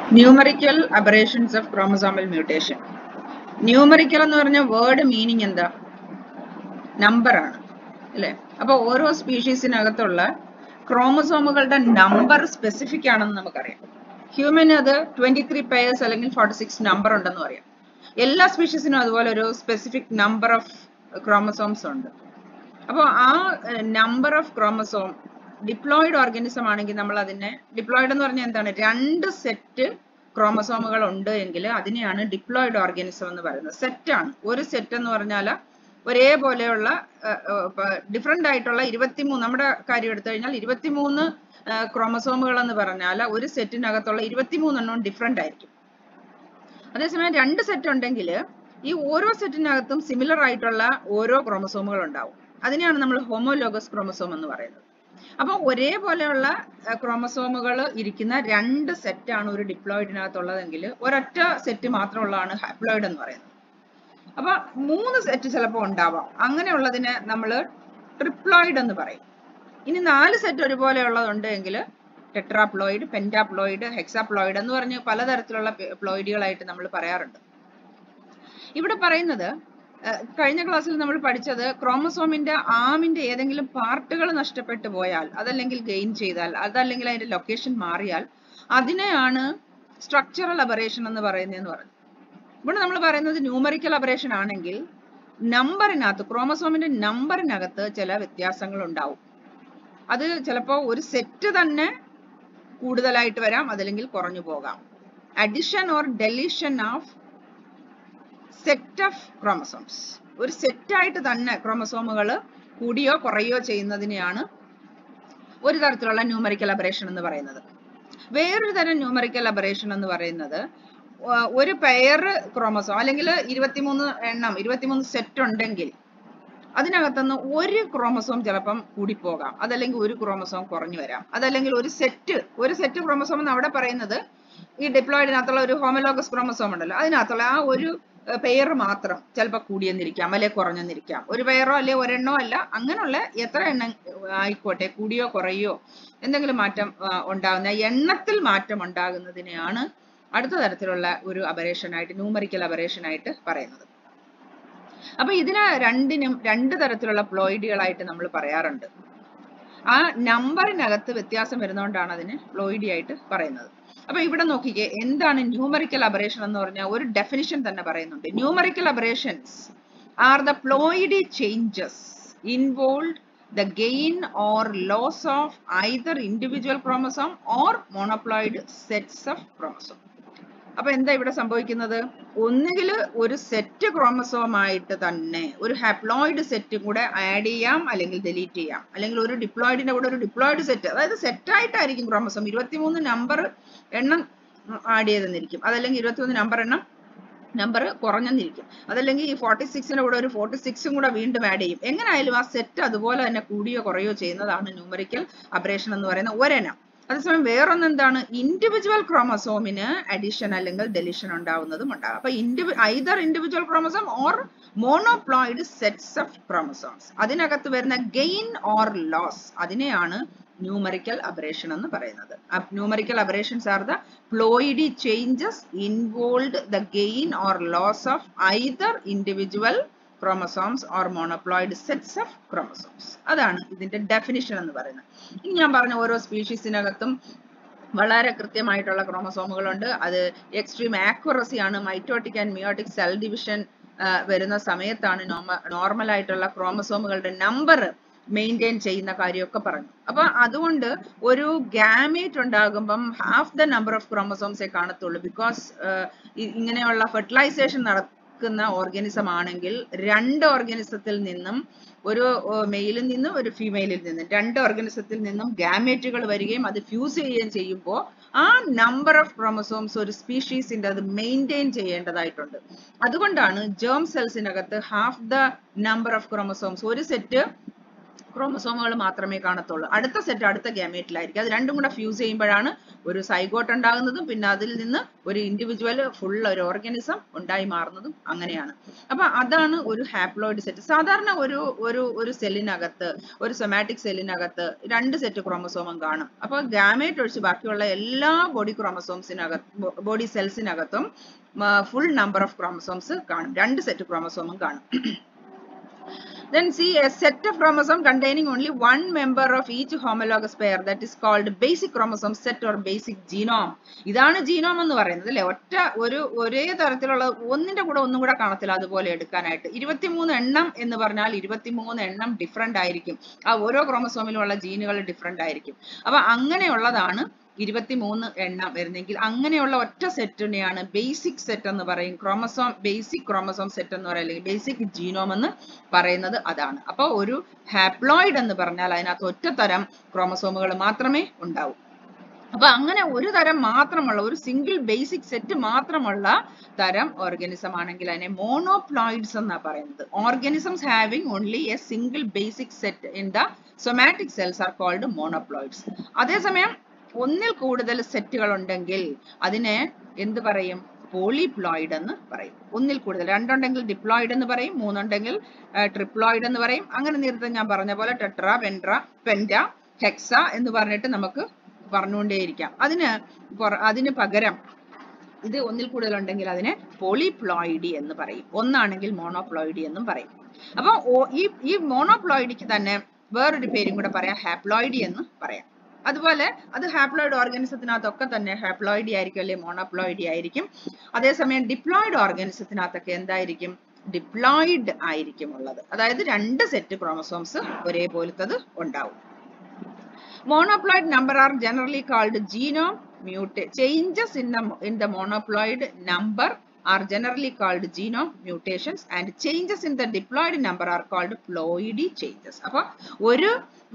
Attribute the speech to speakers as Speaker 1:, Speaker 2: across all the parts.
Speaker 1: Numerical aberrations of chromosomal mutation numerical എന്ന് പറഞ്ഞ word meaning എന്താ നമ്പർ ആണ് അല്ലെ അപ്പൊ ഓരോ സ്പീഷീസിനകത്തുള്ള ക്രോമസോമുകളുടെ നമ്പർ സ്പെസിഫിക് ആണെന്ന് നമുക്കറിയാം ഹ്യൂമന് അത് ട്വന്റി ത്രീ പെയർസ് അല്ലെങ്കിൽ ഫോർട്ടി സിക്സ് നമ്പർ ഉണ്ടെന്ന് പറയാം എല്ലാ സ്പീഷീസിനും അതുപോലെ ഒരു സ്പെസിഫിക് നമ്പർ ഓഫ് ക്രോമസോംസ് ഉണ്ട് അപ്പോൾ ആ number of chromosome diploid organism ആണെങ്കിൽ നമ്മൾ അതിനെ ഡിപ്ലോയിഡ് എന്ന് പറഞ്ഞാൽ എന്താണ് രണ്ട് സെറ്റ് ക്രോമസോമുകൾ ഉണ്ട് എങ്കിൽ അതിനെയാണ് ഡിപ്ലോയിഡ് ഓർഗാനിസം എന്ന് പറയുന്നത് സെറ്റ് ആണ് ഒരു സെറ്റ് എന്ന് പറഞ്ഞാൽ ഒരേപോലെയുള്ള ഡിഫറെന്റ് ആയിട്ടുള്ള ഇരുപത്തിമൂന്ന് നമ്മുടെ കാര്യം എടുത്തു കഴിഞ്ഞാൽ ഇരുപത്തിമൂന്ന് ക്രോമസോമുകൾ എന്ന് പറഞ്ഞാൽ ഒരു സെറ്റിനകത്തുള്ള ഇരുപത്തിമൂന്നെണ്ണം ഡിഫറെന്റ് ആയിരിക്കും അതേസമയം രണ്ട് സെറ്റ് ഉണ്ടെങ്കിൽ ഈ ഓരോ സെറ്റിനകത്തും സിമിലർ ആയിട്ടുള്ള ഓരോ ക്രോമസോമുകൾ ഉണ്ടാവും അതിനെയാണ് നമ്മൾ ഹോമോലോഗസ് ക്രോമസോം എന്ന് പറയുന്നത് അപ്പൊ ഒരേപോലെയുള്ള ക്രോമസോമുകൾ ഇരിക്കുന്ന രണ്ട് സെറ്റാണ് ഒരു ഡിപ്ലോയിഡിനകത്തുള്ളതെങ്കിൽ ഒരൊറ്റ സെറ്റ് മാത്രമുള്ളതാണ് ഹാപ്ലോയിഡ് എന്ന് പറയുന്നത് അപ്പൊ മൂന്ന് സെറ്റ് ചിലപ്പോൾ ഉണ്ടാവാം അങ്ങനെയുള്ളതിനെ നമ്മൾ ട്രിപ്ലോയിഡ് എന്ന് പറയും ഇനി നാല് സെറ്റ് ഒരുപോലെ ഉള്ളതുണ്ട് എങ്കിൽ ടെട്രാപ്ലോയിഡ് പെന്റാപ്ലോയിഡ് ഹെക്സാപ്ലോയിഡ് എന്ന് പറഞ്ഞ് പലതരത്തിലുള്ള പ്ലോയിഡുകളായിട്ട് നമ്മൾ പറയാറുണ്ട് ഇവിടെ പറയുന്നത് കഴിഞ്ഞ ക്ലാസ്സിൽ നമ്മൾ പഠിച്ചത് ക്രോമസോമിന്റെ ആമിന്റെ ഏതെങ്കിലും പാർട്ടുകൾ നഷ്ടപ്പെട്ടു പോയാൽ അതല്ലെങ്കിൽ ഗെയിൻ ചെയ്താൽ അതല്ലെങ്കിൽ അതിന്റെ ലൊക്കേഷൻ മാറിയാൽ അതിനെയാണ് സ്ട്രക്ചറൽ അബറേഷൻ എന്ന് പറയുന്നതെന്ന് പറഞ്ഞു ഇവിടെ നമ്മൾ പറയുന്നത് ന്യൂമറിക്കൽ അബറേഷൻ ആണെങ്കിൽ നമ്പറിനകത്ത് ക്രോമസോമിന്റെ നമ്പറിനകത്ത് ചില വ്യത്യാസങ്ങൾ ഉണ്ടാവും അത് ചിലപ്പോൾ ഒരു സെറ്റ് തന്നെ കൂടുതലായിട്ട് വരാം അതല്ലെങ്കിൽ കുറഞ്ഞു പോകാം addition or deletion of set of chromosomes ഒരു സെറ്റായിട്ട് തന്നെ ക്രോമസോമുകൾ കൂടിയോ കുറയോ ചെയ്യുന്നതിനെയാണ് ഒരു തരത്തിലുള്ള ന്യൂമറിക്കൽ അബറേഷൻ എന്ന് പറയുന്നത് വേറൊരു തരം ന്യൂമറിക്കൽ അബറേഷൻ എന്ന് പറയുന്നത് ഒരു പെയർ ക്രോമസോം അല്ലെങ്കിൽ ഇരുപത്തിമൂന്ന് എണ്ണം ഇരുപത്തിമൂന്ന് സെറ്റ് ഉണ്ടെങ്കിൽ അതിനകത്തുനിന്ന് ഒരു ക്രോമസോം ചിലപ്പം കൂടിപ്പോകാം അതല്ലെങ്കിൽ ഒരു ക്രോമസോം കുറഞ്ഞു വരാം അതല്ലെങ്കിൽ ഒരു സെറ്റ് ഒരു സെറ്റ് ക്രോമസോം എന്ന് അവിടെ പറയുന്നത് ഈ ഡിപ്ലോയിഡിനകത്തുള്ള ഒരു ഹോമലോഗസ് ക്രോമസോം ഉണ്ടല്ലോ അതിനകത്തുള്ള ആ ഒരു പെയർ മാത്രം ചിലപ്പോൾ കൂടിയെന്നിരിക്കാം അല്ലെ കുറഞ്ഞെന്നിരിക്കാം ഒരു പെയറോ അല്ലെ ഒരെണ്ണോ അല്ല അങ്ങനെയുള്ള എത്ര എണ്ണം ആയിക്കോട്ടെ കൂടിയോ കുറയോ എന്തെങ്കിലും മാറ്റം ഉണ്ടാകുന്ന എണ്ണത്തിൽ മാറ്റം ഉണ്ടാകുന്നതിനെയാണ് അടുത്ത തരത്തിലുള്ള ഒരു അബറേഷൻ ആയിട്ട് ന്യൂമറിക്കൽ അബറേഷൻ ആയിട്ട് പറയുന്നത് അപ്പൊ ഇതിന് രണ്ടിനും രണ്ട് തരത്തിലുള്ള പ്ലോയിഡികളായിട്ട് നമ്മൾ പറയാറുണ്ട് ആ നമ്പറിനകത്ത് വ്യത്യാസം വരുന്നതുകൊണ്ടാണ് അതിന് പ്ലോയിഡി ആയിട്ട് പറയുന്നത് അപ്പൊ ഇവിടെ നോക്കിക്കേ എന്താണ് ന്യൂമറിക്കൽ അബറേഷൻ എന്ന് പറഞ്ഞാൽ ഒരു ഡെഫിനിഷൻ തന്നെ പറയുന്നുണ്ട് numerical aberrations are the ploidy changes involve the gain or loss of either individual chromosome or monoploid sets of chromosome അപ്പൊ എന്താ ഇവിടെ സംഭവിക്കുന്നത് ഒന്നുകിൽ ഒരു സെറ്റ് ക്രോമസോം ആയിട്ട് തന്നെ ഒരു ഹാപ്ലോയിഡ് സെറ്റും കൂടെ ആഡ് ചെയ്യാം അല്ലെങ്കിൽ ഡിലീറ്റ് ചെയ്യാം അല്ലെങ്കിൽ ഒരു ഡിപ്ലോയിഡിന്റെ കൂടെ ഒരു ഡിപ്ലോയിഡ് സെറ്റ് അതായത് സെറ്റ് ആയിട്ടായിരിക്കും ക്രോമസോം ഇരുപത്തിമൂന്ന് നമ്പർ എണ്ണം ആഡ് ചെയ്തെന്നിരിക്കും അതല്ലെങ്കിൽ ഇരുപത്തിമൂന്ന് നമ്പർ എണ്ണം നമ്പർ കുറഞ്ഞെന്നിരിക്കും അതല്ലെങ്കിൽ ഈ ഫോർട്ടി സിക്സിന്റെ കൂടെ ഒരു ഫോർട്ടി സിക്സും കൂടെ വീണ്ടും ആഡ് ചെയ്യും എങ്ങനെയായാലും ആ സെറ്റ് അതുപോലെ തന്നെ കൂടിയോ കുറയോ ചെയ്യുന്നതാണ് ന്യൂമറിക്കൽ അബ്രേഷൻ എന്ന് പറയുന്ന ഒരെണ്ണം അതേസമയം വേറൊന്ന് എന്താണ് ഇൻഡിവിജ്വൽ ക്രോമസോമിന് അഡിഷൻ അല്ലെങ്കിൽ ഡെലിഷൻ ഉണ്ടാവുന്നതും ഉണ്ടാകും അപ്പൊ ഇൻഡിവി either individual chromosome or monoploid sets of chromosomes അതിനകത്ത് വരുന്ന ഗെയിൻ ഓർ ലോസ് അതിനെയാണ് ന്യൂമറിക്കൽ അബറേഷൻ എന്ന് പറയുന്നത് numerical aberrations are the ploidy changes involve the gain or loss of either individual chromosomes or monoploid sets of chromosomes അതാണ് ഇതിന്റെ definition എന്ന് പറയുന്നത് ഇനി ഞാൻ പറഞ്ഞ ഓരോ സ്പീഷീസിനകത്തും വളരെ കൃത്യമായിട്ടുള്ള ക്രോമസോമുകളുണ്ട് അത് എക്സ്ട്രീം ആക്യുറസി ആണ് mitotic and meiotic cell division വരുന്ന സമയത്താണ് നോർമൽ ആയിട്ടുള്ള ക്രോമസോമുകളുടെ നമ്പർ മെയിൻറ്റെയിൻ ചെയ്യുന്ന കാര്യമൊക്കെ പറഞ്ഞു അപ്പൊ അതുകൊണ്ട് ഒരു ഗാമേറ്റ് ഉണ്ടാകുമ്പം ഹാഫ് ദ നമ്പർ ഓഫ് ക്രോമസോംസേ കാണത്തുള്ളൂ ബിക്കോസ് ഇങ്ങനെയുള്ള ഫെർട്ടിലൈസേഷൻ നടക്കുന്ന ഓർഗാനിസം ആണെങ്കിൽ രണ്ട് ഓർഗാനിസത്തിൽ നിന്നും ഒരു മെയിലിൽ നിന്നും ഒരു ഫീമെയിലിൽ നിന്നും രണ്ട് ഓർഗാനിസത്തിൽ നിന്നും ഗാമേറ്റുകൾ വരികയും അത് ഫ്യൂസ് ചെയ്യുകയും ചെയ്യുമ്പോൾ ആ നമ്പർ ഓഫ് ക്രോമസോംസ് ഒരു സ്പീഷീസിന്റെ അത് മെയിൻറ്റെയിൻ ചെയ്യേണ്ടതായിട്ടുണ്ട് അതുകൊണ്ടാണ് ജേം സെൽസിനകത്ത് half the number of chromosomes ഒരു സെറ്റ് ക്രോമസോമുകൾ മാത്രമേ കാണത്തുള്ളൂ അടുത്ത സെറ്റ് അടുത്ത ഗാമേറ്റിലായിരിക്കും അത് രണ്ടും കൂടെ ഫ്യൂസ് ചെയ്യുമ്പോഴാണ് ഒരു സൈഗോട്ട് ഉണ്ടാകുന്നതും പിന്നെ അതിൽ നിന്ന് ഒരു ഇൻഡിവിജ്വൽ ഫുൾ ഒരു ഓർഗാനിസം ഉണ്ടായി മാറുന്നതും അങ്ങനെയാണ് അപ്പൊ അതാണ് ഒരു ഹാപ്ലോയിഡ് സെറ്റ് സാധാരണ ഒരു ഒരു ഒരു സെല്ലിനകത്ത് ഒരു സൊമാറ്റിക് സെല്ലിനകത്ത് രണ്ട് സെറ്റ് ക്രോമസോമും കാണും അപ്പൊ ഗാമേറ്റ് ഒഴിച്ച് ബാക്കിയുള്ള എല്ലാ ബോഡി ക്രോമസോംസിനകത്ത് ബോഡി സെൽസിനകത്തും ഫുൾ നമ്പർ ഓഫ് ക്രോമസോംസ് കാണും രണ്ട് സെറ്റ് ക്രോമസോമും കാണും Then see a set of chromosome containing only one member of each homologous pair that is called basic chromosome set or basic genome. ഇതാണ് genome എന്ന് പറയുന്നത് അല്ലെ ഒറ്റ ഒരു ഒരേ തരത്തിലുള്ള ഒന്നിന്റെ കൂടെ ഒന്നും കൂടെ കാണത്തില്ല അതുപോലെ എടുക്കാനായിട്ട് ഇരുപത്തിമൂന്ന് എണ്ണം എന്ന് പറഞ്ഞാൽ ഇരുപത്തിമൂന്ന് എണ്ണം ഡിഫറെന്റ് ആയിരിക്കും ആ ഓരോ ക്രോമസോമിലുമുള്ള ജീനുകൾ ഡിഫറെന്റ് ആയിരിക്കും അപ്പൊ അങ്ങനെയുള്ളതാണ് ഇരുപത്തിമൂന്ന് എണ്ണം വരുന്നെങ്കിൽ അങ്ങനെയുള്ള ഒറ്റ സെറ്റിനെയാണ് ബേസിക് സെറ്റ് എന്ന് പറയും ക്രോമസോം ബേസിക് ക്രോമസോം സെറ്റ് എന്ന് പറയും അല്ലെങ്കിൽ ബേസിക് ജീനോം എന്ന് പറയുന്നത് അതാണ് അപ്പോൾ ഒരു ഹാപ്ലോയിഡ് എന്ന് പറഞ്ഞാൽ അതിനകത്ത് ഒറ്റ തരം ക്രോമസോമുകൾ മാത്രമേ ഉണ്ടാവൂ അപ്പൊ അങ്ങനെ ഒരു തരം മാത്രമുള്ള ഒരു സിംഗിൾ ബേസിക് സെറ്റ് മാത്രമുള്ള തരം ഓർഗാനിസം ആണെങ്കിൽ അതിനെ മോണോപ്ലോയിഡ്സ് എന്നാ പറയുന്നത് organisms having only a single basic set in the somatic cells are called monoploids അതേസമയം ഒന്നിൽ കൂടുതൽ സെറ്റുകൾ ഉണ്ടെങ്കിൽ അതിനെ എന്ത് പറയും പോളിപ്ലോയിഡ് എന്ന് പറയും ഒന്നിൽ കൂടുതൽ രണ്ടുണ്ടെങ്കിൽ ഡിപ്ലോയിഡ് എന്ന് പറയും മൂന്നുണ്ടെങ്കിൽ ട്രിപ്ലോയിഡ് എന്ന് പറയും അങ്ങനെ നേരത്തെ ഞാൻ പറഞ്ഞ പോലെ ടെട്ര പെൻട്ര പെൻറ്റ ഹെക്സ എന്ന് പറഞ്ഞിട്ട് നമുക്ക് പറഞ്ഞുകൊണ്ടേയിരിക്കാം അതിന് അതിന് പകരം ഇത് ഒന്നിൽ കൂടുതൽ ഉണ്ടെങ്കിൽ അതിനെ പോളിപ്ലോയിഡി എന്ന് പറയും ഒന്നാണെങ്കിൽ മോണോപ്ലോയിഡി എന്നും പറയും അപ്പൊ ഈ ഈ മോണോപ്ലോയിഡിക്ക് തന്നെ വേറൊരു പേരും കൂടെ പറയാം ഹാപ്ലോയിഡി എന്ന് പറയാം അതുപോലെ അത് ഹാപ്ലോയിഡ് ഓർഗാനിസത്തിനകത്തൊക്കെ തന്നെ ഹാപ്ലോയിഡി ആയിരിക്കും അല്ലെങ്കിൽ മോണോപ്ലോയിഡി ആയിരിക്കും അതേസമയം ഡിപ്ലോയിഡ് ഓർഗാനിസത്തിനകത്തൊക്കെ എന്തായിരിക്കും ഡിപ്ലോയിഡ് ആയിരിക്കും ഉള്ളത് അതായത് രണ്ട് സെറ്റ് ക്രോമസോംസ് ഒരേപോലത്തത് ഉണ്ടാവും monoploid number are generally called genome mutate changes in the in the monoploid number are generally called genome mutations and changes in the diploid number are called ploidy changes അപ്പോൾ ഒരു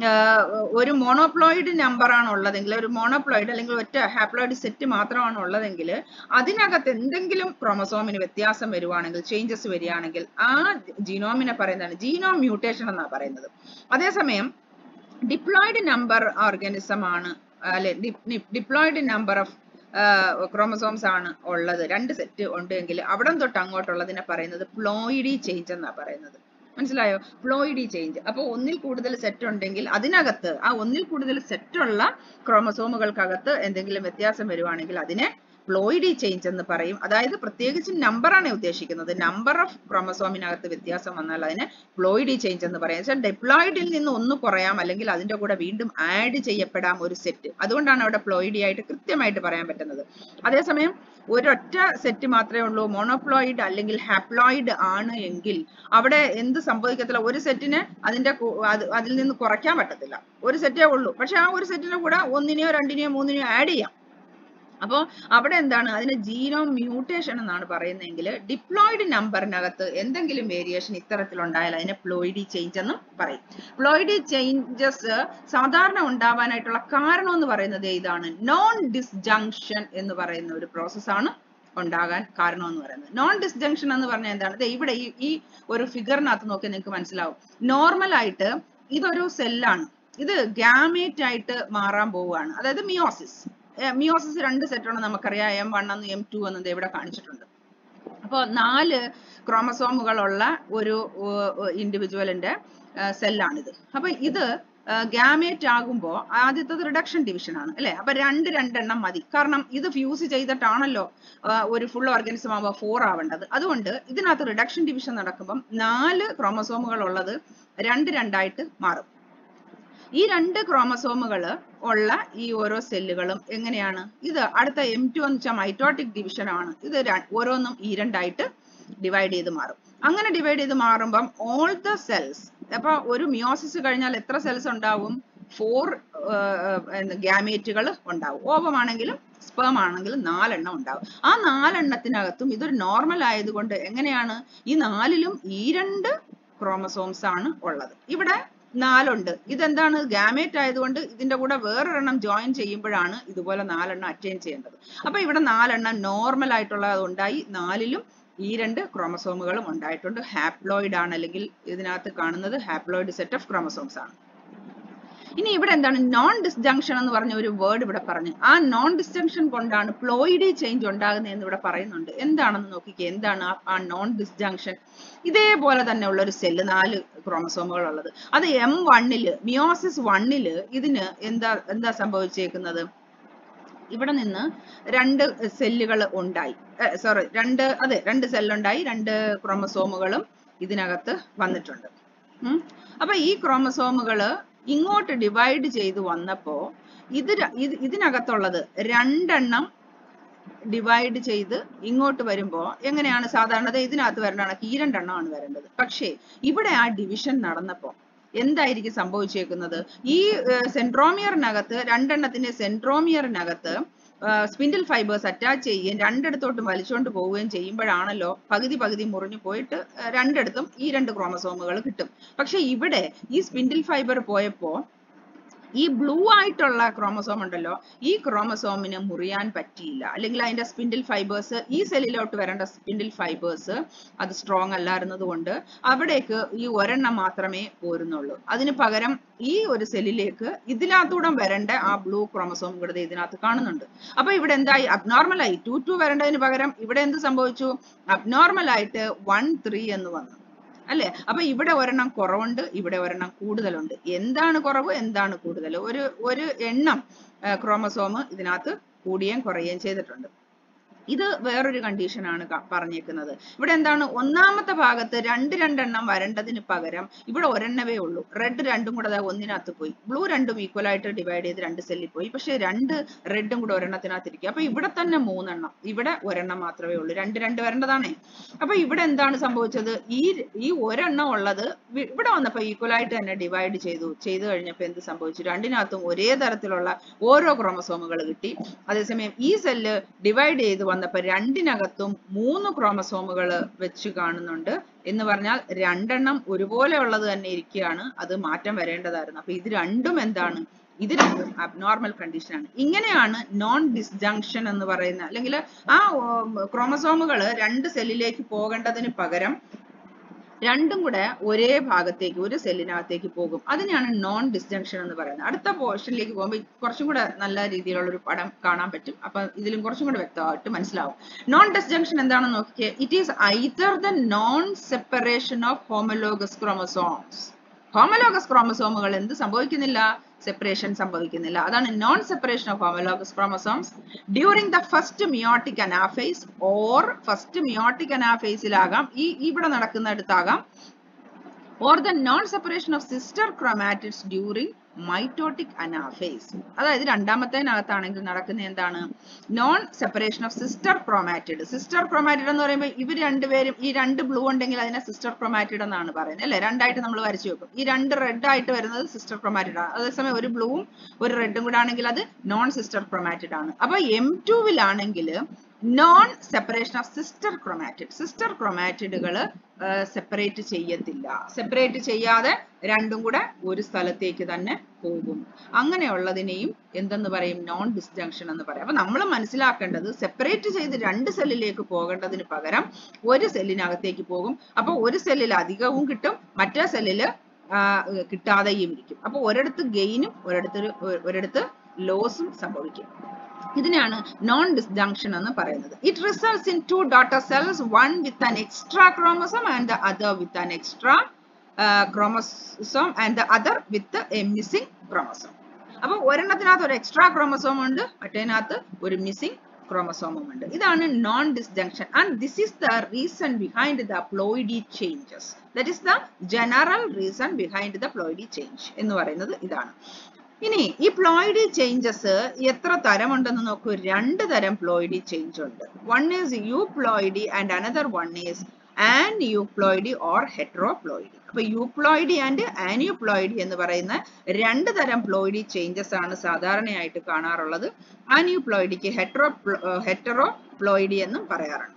Speaker 1: ഒരു monoploid number ആണ് ഉള്ളതെങ്കിൽ ഒരു monoploid അല്ലെങ്കിൽ ഒറ്റ haploid set മാത്രമാണ് ഉള്ളതെങ്കിൽ അതിനകത്ത് എന്തെങ്കിലും ക്രോമസോമിന് വ്യത്യാസം വരുവാണെങ്കിൽ ചേഞ്ചസ് വരികയാണെങ്കിൽ ആ ജീനോമിനെ പറയുന്നതാണ് ജീനോം മ്യൂട്ടേഷൻ എന്നാണ് പറയുന്നത് അതേസമയം ഡിപ്ലോയിഡ് നമ്പർ ഓർഗാനിസം ആണ് അല്ലെ ഡിപ്ലോയിഡ് നമ്പർ ഓഫ് ക്രോമസോംസ് ആണ് ഉള്ളത് രണ്ട് സെറ്റ് ഉണ്ടെങ്കിൽ അവിടം തൊട്ട് അങ്ങോട്ടുള്ളതിനെ പറയുന്നത് പ്ലോയിഡി ചേഞ്ച് എന്നാ പറയുന്നത് മനസ്സിലായോ പ്ലോയിഡി ചേഞ്ച് അപ്പോൾ ഒന്നിൽ കൂടുതൽ സെറ്റ് ഉണ്ടെങ്കിൽ അതിനകത്ത് ആ ഒന്നിൽ കൂടുതൽ സെറ്റ് ഉള്ള ക്രോമസോമുകൾക്കകത്ത് എന്തെങ്കിലും വ്യത്യാസം വരുവാണെങ്കിൽ അതിനെ പ്ലോയിഡി ചേഞ്ച് എന്ന് പറയും അതായത് പ്രത്യേകിച്ച് നമ്പർ ആണ് ഉദ്ദേശിക്കുന്നത് നമ്പർ ഓഫ് ക്രോമസോമിനകത്ത് വ്യത്യാസം വന്നാൽ അതിനെ പ്ലോയിഡി ചേഞ്ച് എന്ന് പറയാം വെച്ചാൽ ഡെപ്ലോയിഡിൽ നിന്ന് ഒന്ന് കുറയാം അല്ലെങ്കിൽ അതിന്റെ കൂടെ വീണ്ടും ആഡ് ചെയ്യപ്പെടാം ഒരു സെറ്റ് അതുകൊണ്ടാണ് അവിടെ പ്ലോയിഡി ആയിട്ട് കൃത്യമായിട്ട് പറയാൻ പറ്റുന്നത് അതേസമയം ഒരൊറ്റ സെറ്റ് മാത്രമേ ഉള്ളൂ മോണോപ്ലോയിഡ് അല്ലെങ്കിൽ ഹാപ്ലോയിഡ് ആണ് എങ്കിൽ അവിടെ എന്ത് സംഭവിക്കത്തില്ല ഒരു സെറ്റിന് അതിന്റെ അതിൽ നിന്ന് കുറയ്ക്കാൻ പറ്റത്തില്ല ഒരു സെറ്റേ ഉള്ളൂ പക്ഷെ ആ ഒരു സെറ്റിന്റെ കൂടെ ഒന്നിനെയോ രണ്ടിനെയോ മൂന്നിനെയോ ആഡ് ചെയ്യാം അപ്പോൾ അവിടെ എന്താണ് അതിന് ജീനോം മ്യൂട്ടേഷൻ എന്നാണ് പറയുന്നതെങ്കിൽ ഡിപ്ലോയിഡ് നമ്പറിനകത്ത് എന്തെങ്കിലും വേരിയേഷൻ ഇത്തരത്തിലുണ്ടായാൽ അതിനെ പ്ലോയിഡി ചേഞ്ച് എന്നും പറയും പ്ലോയിഡി ചേഞ്ചസ് സാധാരണ ഉണ്ടാവാനായിട്ടുള്ള കാരണം എന്ന് പറയുന്നത് ഇതാണ് നോൺ ഡിസ്ജങ്ഷൻ എന്ന് പറയുന്ന ഒരു പ്രോസസ്സാണ് ഉണ്ടാകാൻ കാരണം എന്ന് പറയുന്നത് നോൺ ഡിസ്ജങ്ഷൻ എന്ന് പറഞ്ഞാൽ എന്താണ് ഇവിടെ ഈ ഈ ഒരു ഫിഗറിനകത്ത് നോക്കിയാൽ നിങ്ങൾക്ക് മനസ്സിലാവും നോർമൽ ആയിട്ട് ഇതൊരു സെല്ലാണ് ഇത് ഗാമേറ്റ് ആയിട്ട് മാറാൻ പോവുകയാണ് അതായത് മിയോസിസ് മിയോസിസ് രണ്ട് സെറ്റാണ് നമുക്കറിയാം എം വൺ എന്നും എം ടു എന്നത് ഇവിടെ കാണിച്ചിട്ടുണ്ട് അപ്പോൾ നാല് ക്രോമസോമുകളുള്ള ഒരു ഇൻഡിവിജ്വലിന്റെ സെല്ലാണിത് അപ്പൊ ഇത് ഗാമേറ്റ് ആകുമ്പോൾ ആദ്യത്തത് റിഡക്ഷൻ ഡിവിഷൻ ആണ് അല്ലെ അപ്പൊ രണ്ട് രണ്ടെണ്ണം മതി കാരണം ഇത് ഫ്യൂസ് ചെയ്തിട്ടാണല്ലോ ഒരു ഫുൾ ഓർഗാനിസം ആവുമ്പോൾ ഫോർ ആവേണ്ടത് അതുകൊണ്ട് ഇതിനകത്ത് റിഡക്ഷൻ ഡിവിഷൻ നടക്കുമ്പം നാല് ക്രോമസോമുകൾ ഉള്ളത് രണ്ട് രണ്ടായിട്ട് മാറും ഈ രണ്ട് ക്രോമസോമുകൾ ഉള്ള ഈ ഓരോ സെല്ലുകളും എങ്ങനെയാണ് ഇത് അടുത്ത എം ടു എന്ന് വെച്ചാൽ മൈറ്റോട്ടിക് ഡിവിഷൻ ആണ് ഇത് ഓരോന്നും ഈ രണ്ടായിട്ട് ഡിവൈഡ് ചെയ്ത് മാറും അങ്ങനെ ഡിവൈഡ് ചെയ്ത് മാറുമ്പം ഓൾ ദ സെൽസ് അപ്പൊ ഒരു മിയോസിസ് കഴിഞ്ഞാൽ എത്ര സെൽസ് ഉണ്ടാവും ഫോർ ഗ്യാമേറ്റുകൾ ഉണ്ടാവും ഓവം ആണെങ്കിലും സ്പേം ആണെങ്കിലും നാലെണ്ണം ഉണ്ടാവും ആ നാലെണ്ണത്തിനകത്തും ഇതൊരു നോർമൽ ആയതുകൊണ്ട് എങ്ങനെയാണ് ഈ നാലിലും ഈ രണ്ട് ക്രോമസോംസ് ആണ് ഉള്ളത് ഇവിടെ നാലുണ്ട് ഇതെന്താണ് ഗാമേറ്റ് ആയതുകൊണ്ട് ഇതിന്റെ കൂടെ വേറൊരെണ്ണം ജോയിൻ ചെയ്യുമ്പോഴാണ് ഇതുപോലെ നാലെണ്ണം അറ്റൈൻ ചെയ്യേണ്ടത് അപ്പൊ ഇവിടെ നാലെണ്ണം നോർമൽ ആയിട്ടുള്ളത് ഉണ്ടായി നാലിലും ഈ രണ്ട് ക്രോമസോമുകളും ഉണ്ടായിട്ടുണ്ട് ഹാപ്ലോയിഡ് ആണ് അല്ലെങ്കിൽ ഇതിനകത്ത് കാണുന്നത് ഹാപ്ലോയിഡ് സെറ്റ് ഓഫ് ക്രോമസോംസ് ആണ് ഇനി ഇവിടെ എന്താണ് നോൺ ഡിസ്ജങ്ഷൻ എന്ന് പറഞ്ഞ ഒരു വേർഡ് ഇവിടെ പറഞ്ഞു ആ നോൺ ഡിസ്ജങ്ഷൻ കൊണ്ടാണ് പ്ലോയിഡി ചേഞ്ച് ഉണ്ടാകുന്നത് എന്ന് ഇവിടെ പറയുന്നുണ്ട് എന്താണെന്ന് നോക്കിക്കേ എന്താണ് ആ- ആ നോൺ ഡിസ്ജങ്ഷൻ ഇതേപോലെ തന്നെ ഉള്ള ഒരു സെല്ല് നാല് ക്രോമസോമുകൾ ഉള്ളത് അത് എം വണ്ണില് മിയോസിസ് വണ്ണില് ഇതിന് എന്താ എന്താ സംഭവിച്ചേക്കുന്നത് ഇവിടെ നിന്ന് രണ്ട് സെല്ലുകൾ ഉണ്ടായി സോറി രണ്ട് അതെ രണ്ട് സെല്ലുണ്ടായി രണ്ട് ക്രോമസോമുകളും ഇതിനകത്ത് വന്നിട്ടുണ്ട് ഉം. അപ്പൊ ഈ ക്രോമസോമുകള് ഇങ്ങോട്ട് ഡിവൈഡ് ചെയ്ത് വന്നപ്പോ ഇത് ര- ഇത് ഇതിനകത്തുള്ളത് രണ്ടെണ്ണം ഡിവൈഡ് ചെയ്ത് ഇങ്ങോട്ട് വരുമ്പോ എങ്ങനെയാണ് സാധാരണ ദേ ഇതിനകത്ത് വരേണ്ട കണക്ക് ഈ രണ്ടെണ്ണമാണ് വരേണ്ടത് പക്ഷേ ഇവിടെ ആ ഡിവിഷൻ നടന്നപ്പോ എന്തായിരിക്കും സംഭവിച്ചേക്കുന്നത് ഈ സെൻട്രോമിയറിനകത്ത് രണ്ടെണ്ണത്തിന്റെ സെൻട്രോമിയറിനകത്ത് സ്പിൻഡിൽ ഫൈബേഴ്സ് അറ്റാച്ച് ചെയ്യുകയും രണ്ടിടത്തോട്ടും വലിച്ചുകൊണ്ട് പോവുകയും ചെയ്യുമ്പോഴാണല്ലോ പകുതി പകുതി മുറിഞ്ഞു പോയിട്ട് ആ, രണ്ടിടത്തും ഈ രണ്ട് ക്രോമസോമുകൾ കിട്ടും പക്ഷെ ഇവിടെ ഈ സ്പിൻഡിൽ ഫൈബർ പോയപ്പോ ഈ ബ്ലൂ ആയിട്ടുള്ള ക്രോമസോം ഉണ്ടല്ലോ ഈ ക്രോമസോമിന് മുറിയാൻ പറ്റിയില്ല അല്ലെങ്കിൽ അതിന്റെ സ്പിൻഡിൽ ഫൈബേഴ്സ് ഈ സെല്ലിലോട്ട് വരേണ്ട സ്പിൻഡിൽ ഫൈബേഴ്സ് അത് സ്ട്രോങ് അല്ലായിരുന്നത് കൊണ്ട് അവിടേക്ക് ഈ ഒരെണ്ണം മാത്രമേ പോരുന്നുള്ളൂ അതിന് പകരം ഈ ഒരു സെല്ലിലേക്ക് ഇതിനകത്തൂടെ വരേണ്ട ആ ബ്ലൂ ക്രോമസോം ഇവിടെ ദേ ഇതിനകത്ത് കാണുന്നുണ്ട് അപ്പൊ ഇവിടെ എന്തായി അബ്നോർമൽ ആയി ടു ടു വരേണ്ടതിന് പകരം ഇവിടെ എന്ത് സംഭവിച്ചു അബ്നോർമൽ ആയിട്ട് വൺ ത്രീ എന്ന് വന്നു അല്ലെ അപ്പൊ ഇവിടെ ഒരെണ്ണം കുറവുണ്ട് ഇവിടെ ഒരെണ്ണം കൂടുതലുണ്ട് എന്താണ് കുറവ് എന്താണ് കൂടുതൽ ഒരു ഒരു എണ്ണം ക്രോമസോം ഇതിനകത്ത് കൂടുകയും കുറയുകയും ചെയ്തിട്ടുണ്ട് ഇത് വേറൊരു കണ്ടീഷനാണ് പറഞ്ഞേക്കുന്നത് ഇവിടെ എന്താണ് ഒന്നാമത്തെ ഭാഗത്ത് രണ്ട് രണ്ടെണ്ണം വരേണ്ടതിന് പകരം ഇവിടെ ഒരെണ്ണവേ ഉള്ളൂ റെഡ് രണ്ടും കൂടെ ദാ ഒന്നിനകത്ത് പോയി ബ്ലൂ രണ്ടും ഈക്വൽ ആയിട്ട് ഡിവൈഡ് ചെയ്ത് രണ്ട് സെല്ലിൽ പോയി പക്ഷെ രണ്ട് റെഡും കൂടെ ഒരെണ്ണത്തിനകത്ത് ഇരിക്കും അപ്പൊ ഇവിടെ തന്നെ മൂന്നെണ്ണം ഇവിടെ ഒരെണ്ണം മാത്രമേ ഉള്ളൂ രണ്ട് രണ്ട് വരേണ്ടതാണേ അപ്പൊ ഇവിടെ എന്താണ് സംഭവിച്ചത് ഈ ഈ ഒരെണ്ണം ഉള്ളത് വി- ഇവിടെ വന്നപ്പോ ഈക്വൽ ആയിട്ട് തന്നെ ഡിവൈഡ് ചെയ്തു ചെയ്തു കഴിഞ്ഞപ്പോ എന്ത് സംഭവിച്ചു രണ്ടിനകത്തും ഒരേ തരത്തിലുള്ള ഓരോ ക്രോമസോമുകൾ കിട്ടി അതേസമയം ഈ സെല്ല് ഡിവൈഡ് ചെയ്ത് വന്നപ്പോ രണ്ടിനകത്തും മൂന്ന് ക്രോമസോമുകൾ വെച്ച് കാണുന്നുണ്ട് എന്ന് പറഞ്ഞാൽ രണ്ടെണ്ണം ഒരുപോലെ ഉള്ളത് തന്നെ ഇരിക്കുകയാണ് അത് മാറ്റം വരേണ്ടതായിരുന്നു അപ്പൊ ഇത് രണ്ടും എന്താണ് ഇത് രണ്ടും അബ്നോർമൽ കണ്ടീഷൻ ആണ് ഇങ്ങനെയാണ് നോൺ ഡിസ്ജങ്ഷൻ എന്ന് പറയുന്ന അല്ലെങ്കിൽ ആ ക്രോമസോമുകൾ രണ്ട് സെല്ലിലേക്ക് പോകേണ്ടതിന് പകരം രണ്ടും കൂടെ ഒരേ ഭാഗത്തേക്ക് ഒരു സെല്ലിനകത്തേക്ക് പോകും അതിനെയാണ് നോൺ ഡിസ്ജങ്ഷൻ എന്ന് പറയുന്നത് അടുത്ത പോർഷനിലേക്ക് പോകുമ്പോൾ കുറച്ചും കൂടെ നല്ല രീതിയിലുള്ള ഒരു പടം കാണാൻ പറ്റും അപ്പൊ ഇതിലും കുറച്ചും കൂടെ വ്യക്തമായിട്ട് മനസ്സിലാവും നോൺ ഡിസ്ജങ്ഷൻ എന്താണെന്ന് നോക്കിക്കേ it is either the non separation of homologous chromosomes homologous ക്രോമസോമുകൾ എന്ത് സംഭവിക്കുന്നില്ല സെപ്പറേഷൻ സംഭവിക്കുന്നില്ല അതാണ് non separation of homologous chromosomes during the first meiotic anaphase or first meiotic അനാഫേസിലാകാം ഈ ഇവിടെ നടക്കുന്നിടത്താകാം or the non separation of sister chromatids during mitotic anaphase അതായത് രണ്ടാമത്തേനകത്താണെങ്കിൽ നടക്കുന്ന എന്താണ് non separation of sister chromatid sister chromatid എന്ന് പറയുമ്പോൾ ഇവർ രണ്ടുപേരും ഈ രണ്ട് ബ്ലൂ ഉണ്ടെങ്കിൽ അതിനെ സിസ്റ്റർ ക്രോമാറ്റിഡ് എന്നാണ് പറയുന്നത് അല്ലെ രണ്ടായിട്ട് നമ്മൾ വരച്ചു വെക്കും ഈ രണ്ട് റെഡ് ആയിട്ട് വരുന്നത് സിസ്റ്റർ ക്രോമാറ്റിഡ് ആണ് അതേസമയം ഒരു ബ്ലൂവും ഒരു റെഡും കൂടെ ആണെങ്കിൽ അത് നോൺ സിസ്റ്റർ ക്രോമാറ്റിഡ് ആണ് അപ്പൊ എം ടുവിലാണെങ്കിൽ non separation of sister chromatid sister ക്രോമാറ്റിഡുകൾ സെപ്പറേറ്റ് ചെയ്യത്തില്ല സെപ്പറേറ്റ് ചെയ്യാതെ രണ്ടും കൂടെ ഒരു സ്ഥലത്തേക്ക് തന്നെ പോകും അങ്ങനെയുള്ളതിനെയും എന്തെന്ന് പറയും നോൺ ഡിസ്ജങ്ഷൻ എന്ന് പറയും അപ്പൊ നമ്മൾ മനസ്സിലാക്കേണ്ടത് സെപ്പറേറ്റ് ചെയ്ത് രണ്ട് സെല്ലിലേക്ക് പോകേണ്ടതിന് പകരം ഒരു സെല്ലിനകത്തേക്ക് പോകും അപ്പൊ ഒരു സെല്ലിൽ അധികവും കിട്ടും മറ്റേ സെല്ലിൽ കിട്ടാതെയും ഇരിക്കും അപ്പൊ ഒരിടത്ത് ഗെയിനും ഒരിടത്ത് ഒരിടത്ത് ലോസും സംഭവിക്കും ഇതിനെയാണ് നോൺ ഡിസ്ജങ്ഷൻ എന്ന് പറയുന്നത് it results in two daughter cells one with an extra chromosome and the other with an extra chromosome and the other with a missing chromosome അപ്പൊ ഒരെണ്ണത്തിനകത്ത് ഒരു എക്സ്ട്രാ ക്രോമസോം ഉണ്ട് മറ്റേനകത്ത് ഒരു മിസ്സിംഗ് ക്രോമസോമും ഉണ്ട് ഇതാണ് non disjunction and this is the reason behind the ploidy changes that is the general reason behind the ploidy change എന്ന് പറയുന്നത് ഇതാണ് ഇനി ഈ പ്ലോയിഡി ചേഞ്ചസ് എത്ര തരമുണ്ടെന്ന് നോക്കൂ രണ്ട് തരം പ്ലോയിഡി ചേഞ്ച് ഉണ്ട് one is euploidy and another one is aneuploidy or heteroploidy അപ്പൊ യൂപ്ലോയിഡി ആൻഡ് ആന്യൂപ്ലോയിഡി എന്ന് പറയുന്ന രണ്ട് തരം പ്ലോയിഡി ചേഞ്ചസ് ആണ് സാധാരണയായിട്ട് കാണാറുള്ളത് ആന്യൂപ്ലോയിഡിക്ക് ഹെട്രോ ഹെറ്ററോപ്ലോയിഡി എന്നും പറയാറുണ്ട്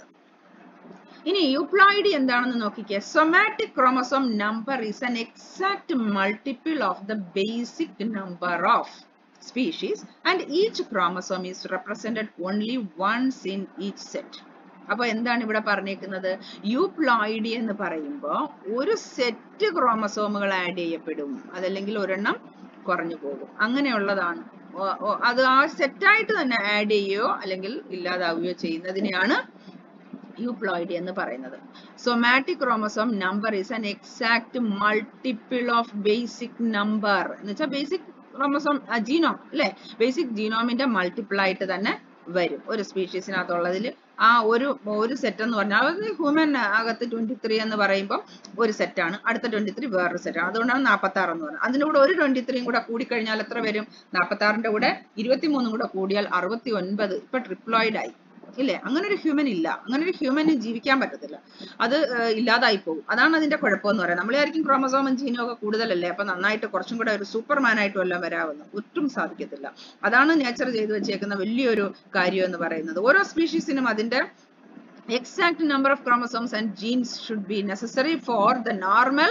Speaker 1: ഇനി യൂപ്ലോയിഡി എന്താണെന്ന് നോക്കിക്കേ somatic chromosome number is an exact multiple of the basic number of species and each chromosome is represented only once in each set. അപ്പൊ എന്താണ് ഇവിടെ പറഞ്ഞേക്കുന്നത് യൂപ്ലോയിഡി എന്ന് പറയുമ്പോൾ ഒരു സെറ്റ് ക്രോമസോമുകൾ ആഡ് ചെയ്യപ്പെടും അതല്ലെങ്കിൽ ഒരെണ്ണം കുറഞ്ഞു പോകും അങ്ങനെയുള്ളതാണ് ഓ- ഓ- അത് ആ സെറ്റായിട്ട് തന്നെ ആഡ് ചെയ്യുകയോ അല്ലെങ്കിൽ ഇല്ലാതാവുകയോ ചെയ്യുന്നതിനെയാണ് യൂപ്ലോയിഡ് എന്ന് പറയുന്നത് somatic chromosome number is an exact multiple of basic number എന്ന് വെച്ചാൽ ബേസിക് ക്രോമസോം ജീനോം അല്ലെ ബേസിക് ജീനോമിന്റെ മൾട്ടിപ്പിൾ ആയിട്ട് തന്നെ വരും ഒരു സ്പീഷീസിനകത്തുള്ളതിൽ ആ ഒരു ഒരു സെറ്റ് എന്ന് പറഞ്ഞാൽ ഹ്യൂമൻ അകത്ത് ട്വന്റി ത്രീ എന്ന് പറയുമ്പോൾ ഒരു സെറ്റാണ് അടുത്ത ട്വന്റി ത്രീ വേറൊരു സെറ്റാണ് അതുകൊണ്ടാണ് നാൽപ്പത്തി ആറ് എന്ന് പറയുന്നത് അതിന്റെ കൂടെ ഒരു ട്വന്റി ത്രീയും കൂടെ കൂടിക്കഴിഞ്ഞാൽ എത്ര വരും നാൽപ്പത്തി ആറിന്റെ കൂടെ ഇരുപത്തി മൂന്നും കൂടെ കൂടിയാൽ അറുപത്തി ഒൻപത് ഇപ്പൊ ട്രിപ്ലോയിഡ് ആയി ഇല്ലേ അങ്ങനെ ഒരു ഹ്യൂമൻ ഇല്ല അങ്ങനെ ഒരു ഹ്യൂമന് ജീവിക്കാൻ പറ്റത്തില്ല അത് ഏർ ഇല്ലാതായി പോകും അതാണ് അതിന്റെ കുഴപ്പമെന്ന് പറയുന്നത് നമ്മളായിരിക്കും ക്രോമസോമും ജീനും ഒക്കെ കൂടുതലല്ലേ അപ്പൊ നന്നായിട്ട് കുറച്ചും കൂടെ ഒരു സൂപ്പർമാൻ ആയിട്ടും എല്ലാം വരാവുന്നു ഒട്ടും സാധിക്കത്തില്ല അതാണ് നേച്ചർ ചെയ്തു വെച്ചേക്കുന്ന വലിയൊരു കാര്യം എന്ന് പറയുന്നത് ഓരോ സ്പീഷീസിനും അതിന്റെ exact number of chromosomes and genes should be necessary for the normal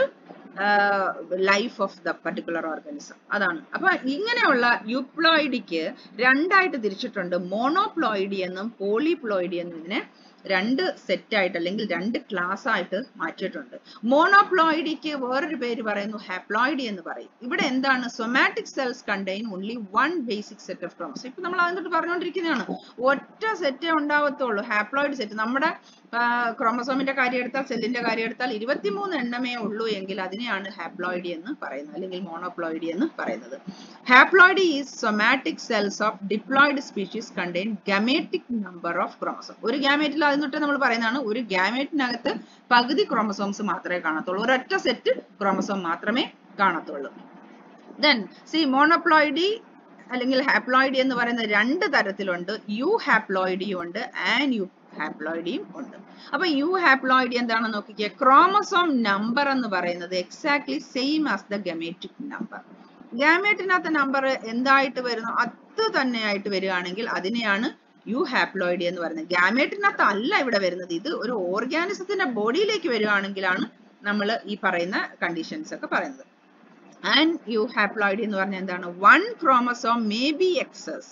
Speaker 1: uh, life of the particular organism അതാണ് അപ്പൊ ഇങ്ങനെയുള്ള യൂപ്ലോയിഡിക്ക് രണ്ടായിട്ട് തിരിച്ചിട്ടുണ്ട് മോണോപ്ലോയിഡി എന്നും പോളിപ്ലോയിഡി എന്നും ഇതിനെ രണ്ട് സെറ്റ് ആയിട്ട് അല്ലെങ്കിൽ രണ്ട് ക്ലാസ് ആയിട്ട് മാറ്റിയിട്ടുണ്ട് മോണോപ്ലോയിഡിക്ക് വേറൊരു പേര് പറയുന്നു ഹാപ്ലോയിഡി എന്ന് പറയും ഇവിടെ എന്താണ് somatic cells contain only one basic set of chromos ഇപ്പൊ നമ്മൾ അതിനകത്ത് പറഞ്ഞുകൊണ്ടിരിക്കുന്നതാണ് ഒറ്റ സെറ്റേ ഉണ്ടാവത്തുള്ളൂ ഹാപ്ലോയിഡ് സെറ്റ് നമ്മുടെ ക്രോമസോമിന്റെ കാര്യം എടുത്താൽ സെല്ലിന്റെ കാര്യം എടുത്താൽ ഇരുപത്തിമൂന്ന് എണ്ണമേ ഉള്ളൂ എങ്കിൽ അതിനെയാണ് ഹാപ്ലോയിഡി എന്ന് പറയുന്നത് അല്ലെങ്കിൽ മോണോപ്ലോയിഡി എന്ന് പറയുന്നത് haploidy is somatic cells of diploid species contain gametic number of chromosome ഒരു ഗാമേറ്റിൽ അതിന് തൊട്ട് നമ്മൾ പറയുന്നതാണ് ഒരു ഗാമേറ്റിനകത്ത് പകുതി ക്രോമസോംസ് മാത്രമേ കാണത്തുള്ളൂ ഒരൊറ്റ സെറ്റ് ക്രോമസോം മാത്രമേ കാണത്തുള്ളൂ ദെൻ സി മോണോപ്ലോയിഡി അല്ലെങ്കിൽ ഹാപ്ലോയിഡി എന്ന് പറയുന്ന രണ്ട് തരത്തിലുണ്ട് യു ഹാപ്ലോയിഡിയും ഉണ്ട് ആൻഡ് യു ഹാപ്ലോയിഡിയും ഉണ്ട് അപ്പൊ യു ഹാപ്ലോയിഡി എന്താണെന്ന് നോക്കിക്കേ ക്രോമസോം നമ്പർ എന്ന് പറയുന്നത് exactly same as the gametic number ഗാമേറ്റിനകത്ത് നമ്പർ എന്തായിട്ട് വരുന്നു അത് തന്നെയായിട്ട് വരികയാണെങ്കിൽ അതിനെയാണ് യു ഹാപ്ലോയിഡി എന്ന് പറയുന്നത് ഗാമേറ്റിനകത്ത് അല്ല ഇവിടെ വരുന്നത് ഇത് ഒരു ഓർഗാനിസത്തിന്റെ ബോഡിയിലേക്ക് വരികയാണെങ്കിലാണ് നമ്മൾ ഈ പറയുന്ന കണ്ടീഷൻസ് ഒക്കെ പറയുന്നത് ആൻഡ് യു ഹാപ്ലോയിഡ് എന്ന് പറഞ്ഞാൽ എന്താണ് one chromosome may be excess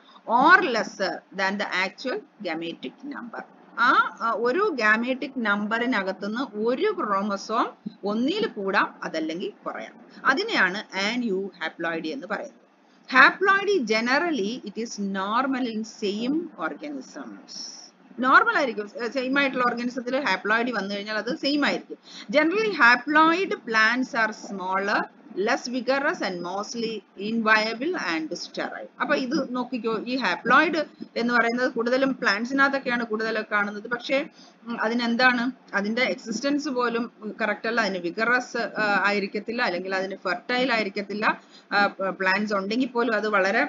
Speaker 1: or lesser than the actual gametic number ആ ആ, ഒരു ഗാമേറ്റിക് നമ്പറിനകത്തുനിന്ന് ഒരു ക്രോമസോം ഒന്നിൽ കൂടാം അതല്ലെങ്കിൽ കുറയാം അതിനെയാണ് ആൻ യു ഹാപ്ലോയിഡി എന്ന് പറയുന്നത് haploidy generally it is normal in same organisms normal ആയിരിക്കും സെയിം ആയിട്ടുള്ള ഓർഗാനിസത്തിൽ ഹാപ്ലോയിഡ് വന്നു കഴിഞ്ഞാൽ അത് സെയിം ആയിരിക്കും generally haploid plants are smaller less vigorous and mostly inviable and sterile അപ്പൊ ഇത് നോക്കിക്കോ ഈ ഹാപ്ലോയിഡ് എന്ന് പറയുന്നത് കൂടുതലും പ്ലാന്റ്സിനകത്തൊക്കെയാണ് കൂടുതൽ കാണുന്നത് പക്ഷേ ഉം, അതിനെന്താണ് അതിന്റെ എക്സിസ്റ്റൻസ് പോലും കറക്റ്റ് അല്ല അതിന് വിഗറസ് ആയിരിക്കത്തില്ല അല്ലെങ്കിൽ അതിന് ഫെർട്ടൈൽ ആയിരിക്കത്തില്ല പ്ലാന്റ്സ് ഉണ്ടെങ്കിൽ പോലും അത് വളരെ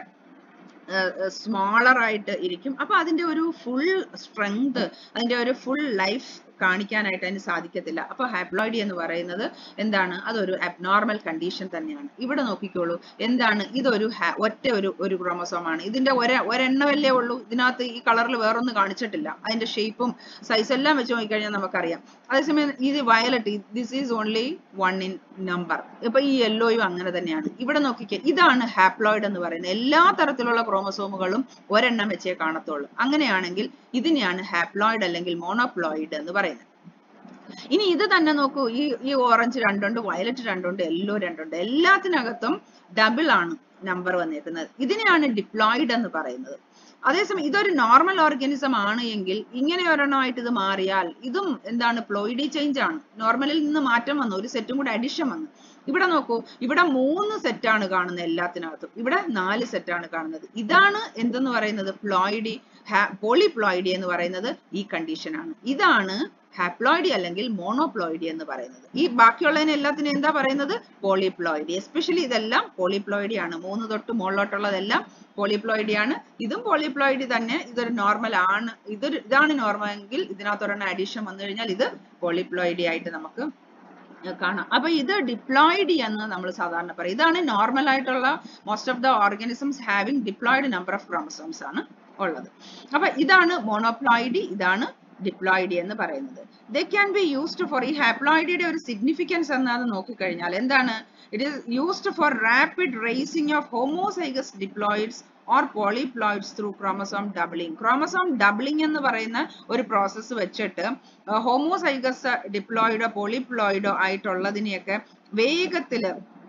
Speaker 1: സ്മോളർ ആയിട്ട് ഇരിക്കും അപ്പൊ അതിന്റെ ഒരു ഫുൾ സ്ട്രെങ്ത് അതിന്റെ ഒരു ഫുൾ ലൈഫ് കാണിക്കാനായിട്ട് അതിന് സാധിക്കത്തില്ല അപ്പൊ ഹാപ്ലോയിഡി എന്ന് പറയുന്നത് എന്താണ് അതൊരു അബ്നോർമൽ കണ്ടീഷൻ തന്നെയാണ് ഇവിടെ നോക്കിക്കോളൂ എന്താണ് ഇതൊരു ha- ഒറ്റ ഒരു ഒരു ക്രോമസോം ആണ് ഇതിന്റെ ഒര ഒരെണ്ണമല്ലേ ഉള്ളൂ ഇതിനകത്ത് ഈ കളറിൽ വേറൊന്നും കാണിച്ചിട്ടില്ല അതിന്റെ ഷേപ്പും സൈസ് എല്ലാം വെച്ച് നോക്കിക്കഴിഞ്ഞാൽ നമുക്കറിയാം അതേസമയം ഇത് violet this is only one in number ഇപ്പൊ ഈ യെല്ലോയും അങ്ങനെ തന്നെയാണ് ഇവിടെ നോക്കിക്കേ ഇതാണ് ഹാപ്ലോയിഡ് എന്ന് പറയുന്നത് എല്ലാ തരത്തിലുള്ള ക്രോമസോമുകളും ഒരെണ്ണം വെച്ചേ കാണത്തുള്ളൂ അങ്ങനെയാണെങ്കിൽ ഇതിനെയാണ് ഹാപ്ലോയിഡ് അല്ലെങ്കിൽ മോണോപ്ലോയിഡ് എന്ന് പറയുന്നത് ഇനി ഇത് തന്നെ നോക്കൂ ഈ ഈ ഓറഞ്ച് രണ്ടുണ്ട് വയലറ്റ് രണ്ടുണ്ട് യെല്ലോ രണ്ടുണ്ട് എല്ലാത്തിനകത്തും ഡബിൾ ആണ് നമ്പർ വന്നേക്കുന്നത് ഇതിനെയാണ് ഡിപ്ലോയിഡ് എന്ന് പറയുന്നത് അതേസമയം ഇതൊരു നോർമൽ ഓർഗാനിസം ആണ് എങ്കിൽ ഇങ്ങനെ ഒരെണ്ണമായിട്ട് ഇത് മാറിയാൽ ഇതും എന്താണ് പ്ലോയിഡി ചേഞ്ച് ആണ് നോർമലിൽ നിന്ന് മാറ്റം വന്നു ഒരു സെറ്റും കൂടെ അഡിഷൻ വന്നു ഇവിടെ നോക്കൂ ഇവിടെ മൂന്ന് സെറ്റാണ് കാണുന്നത് എല്ലാത്തിനകത്തും ഇവിടെ നാല് സെറ്റാണ് കാണുന്നത് ഇതാണ് എന്തെന്ന് പറയുന്നത് പ്ലോയിഡി പോളിപ്ലോയിഡി എന്ന് പറയുന്നത് ഈ കണ്ടീഷൻ ആണ് ഇതാണ് ഹാപ്ലോയിഡി അല്ലെങ്കിൽ മോണോപ്ലോയിഡി എന്ന് പറയുന്നത് ഈ ബാക്കിയുള്ളതിന് എല്ലാത്തിനും എന്താ പറയുന്നത് പോളിപ്ലോയിഡി എസ്പെഷ്യലി ഇതെല്ലാം പോളിപ്ലോയിഡി ആണ് മൂന്ന് തൊട്ട് മുകളിലോട്ടുള്ളതെല്ലാം പോളിപ്ലോയിഡി ആണ് ഇതും പോളിപ്ലോയിഡി തന്നെ ഇതൊരു നോർമൽ ആണ് ഇതൊരു ഇതാണ് നോർമൽ എങ്കിൽ ഇതിനകത്ത് ഒരെണ്ണം അഡീഷൻ വന്നു കഴിഞ്ഞാൽ ഇത് പോളിപ്ലോയിഡി ആയിട്ട് നമുക്ക് കാണാം അപ്പൊ ഇത് ഡിപ്ലോയിഡ് എന്ന് നമ്മൾ സാധാരണ പറയും ഇതാണ് നോർമൽ ആയിട്ടുള്ള most of the organisms having diploid number of chromosomes ആണ് ഉള്ളത് അപ്പൊ ഇതാണ് മോണോപ്ലോയിഡി ഇതാണ് ഡിപ്ലോയിഡി എന്ന് പറയുന്നത് they can be used for ഈ ഹാപ്ലോയിഡിയുടെ ഒരു സിഗ്നിഫിക്കൻസ് എന്നാണ് നോക്കിക്കഴിഞ്ഞാൽ എന്താണ് it is used for rapid raising of homozygous diploids or polyploids through chromosome doubling chromosome doubling എന്ന് പറയുന്ന ഒരു പ്രോസസ്സ് വെച്ചിട്ട് ഹോമോസൈഗസ് ഡിപ്ലോയിഡോ പോളിപ്ലോയിഡോ ആയിട്ടുള്ളതിനെയൊക്കെ വേഗത്തില്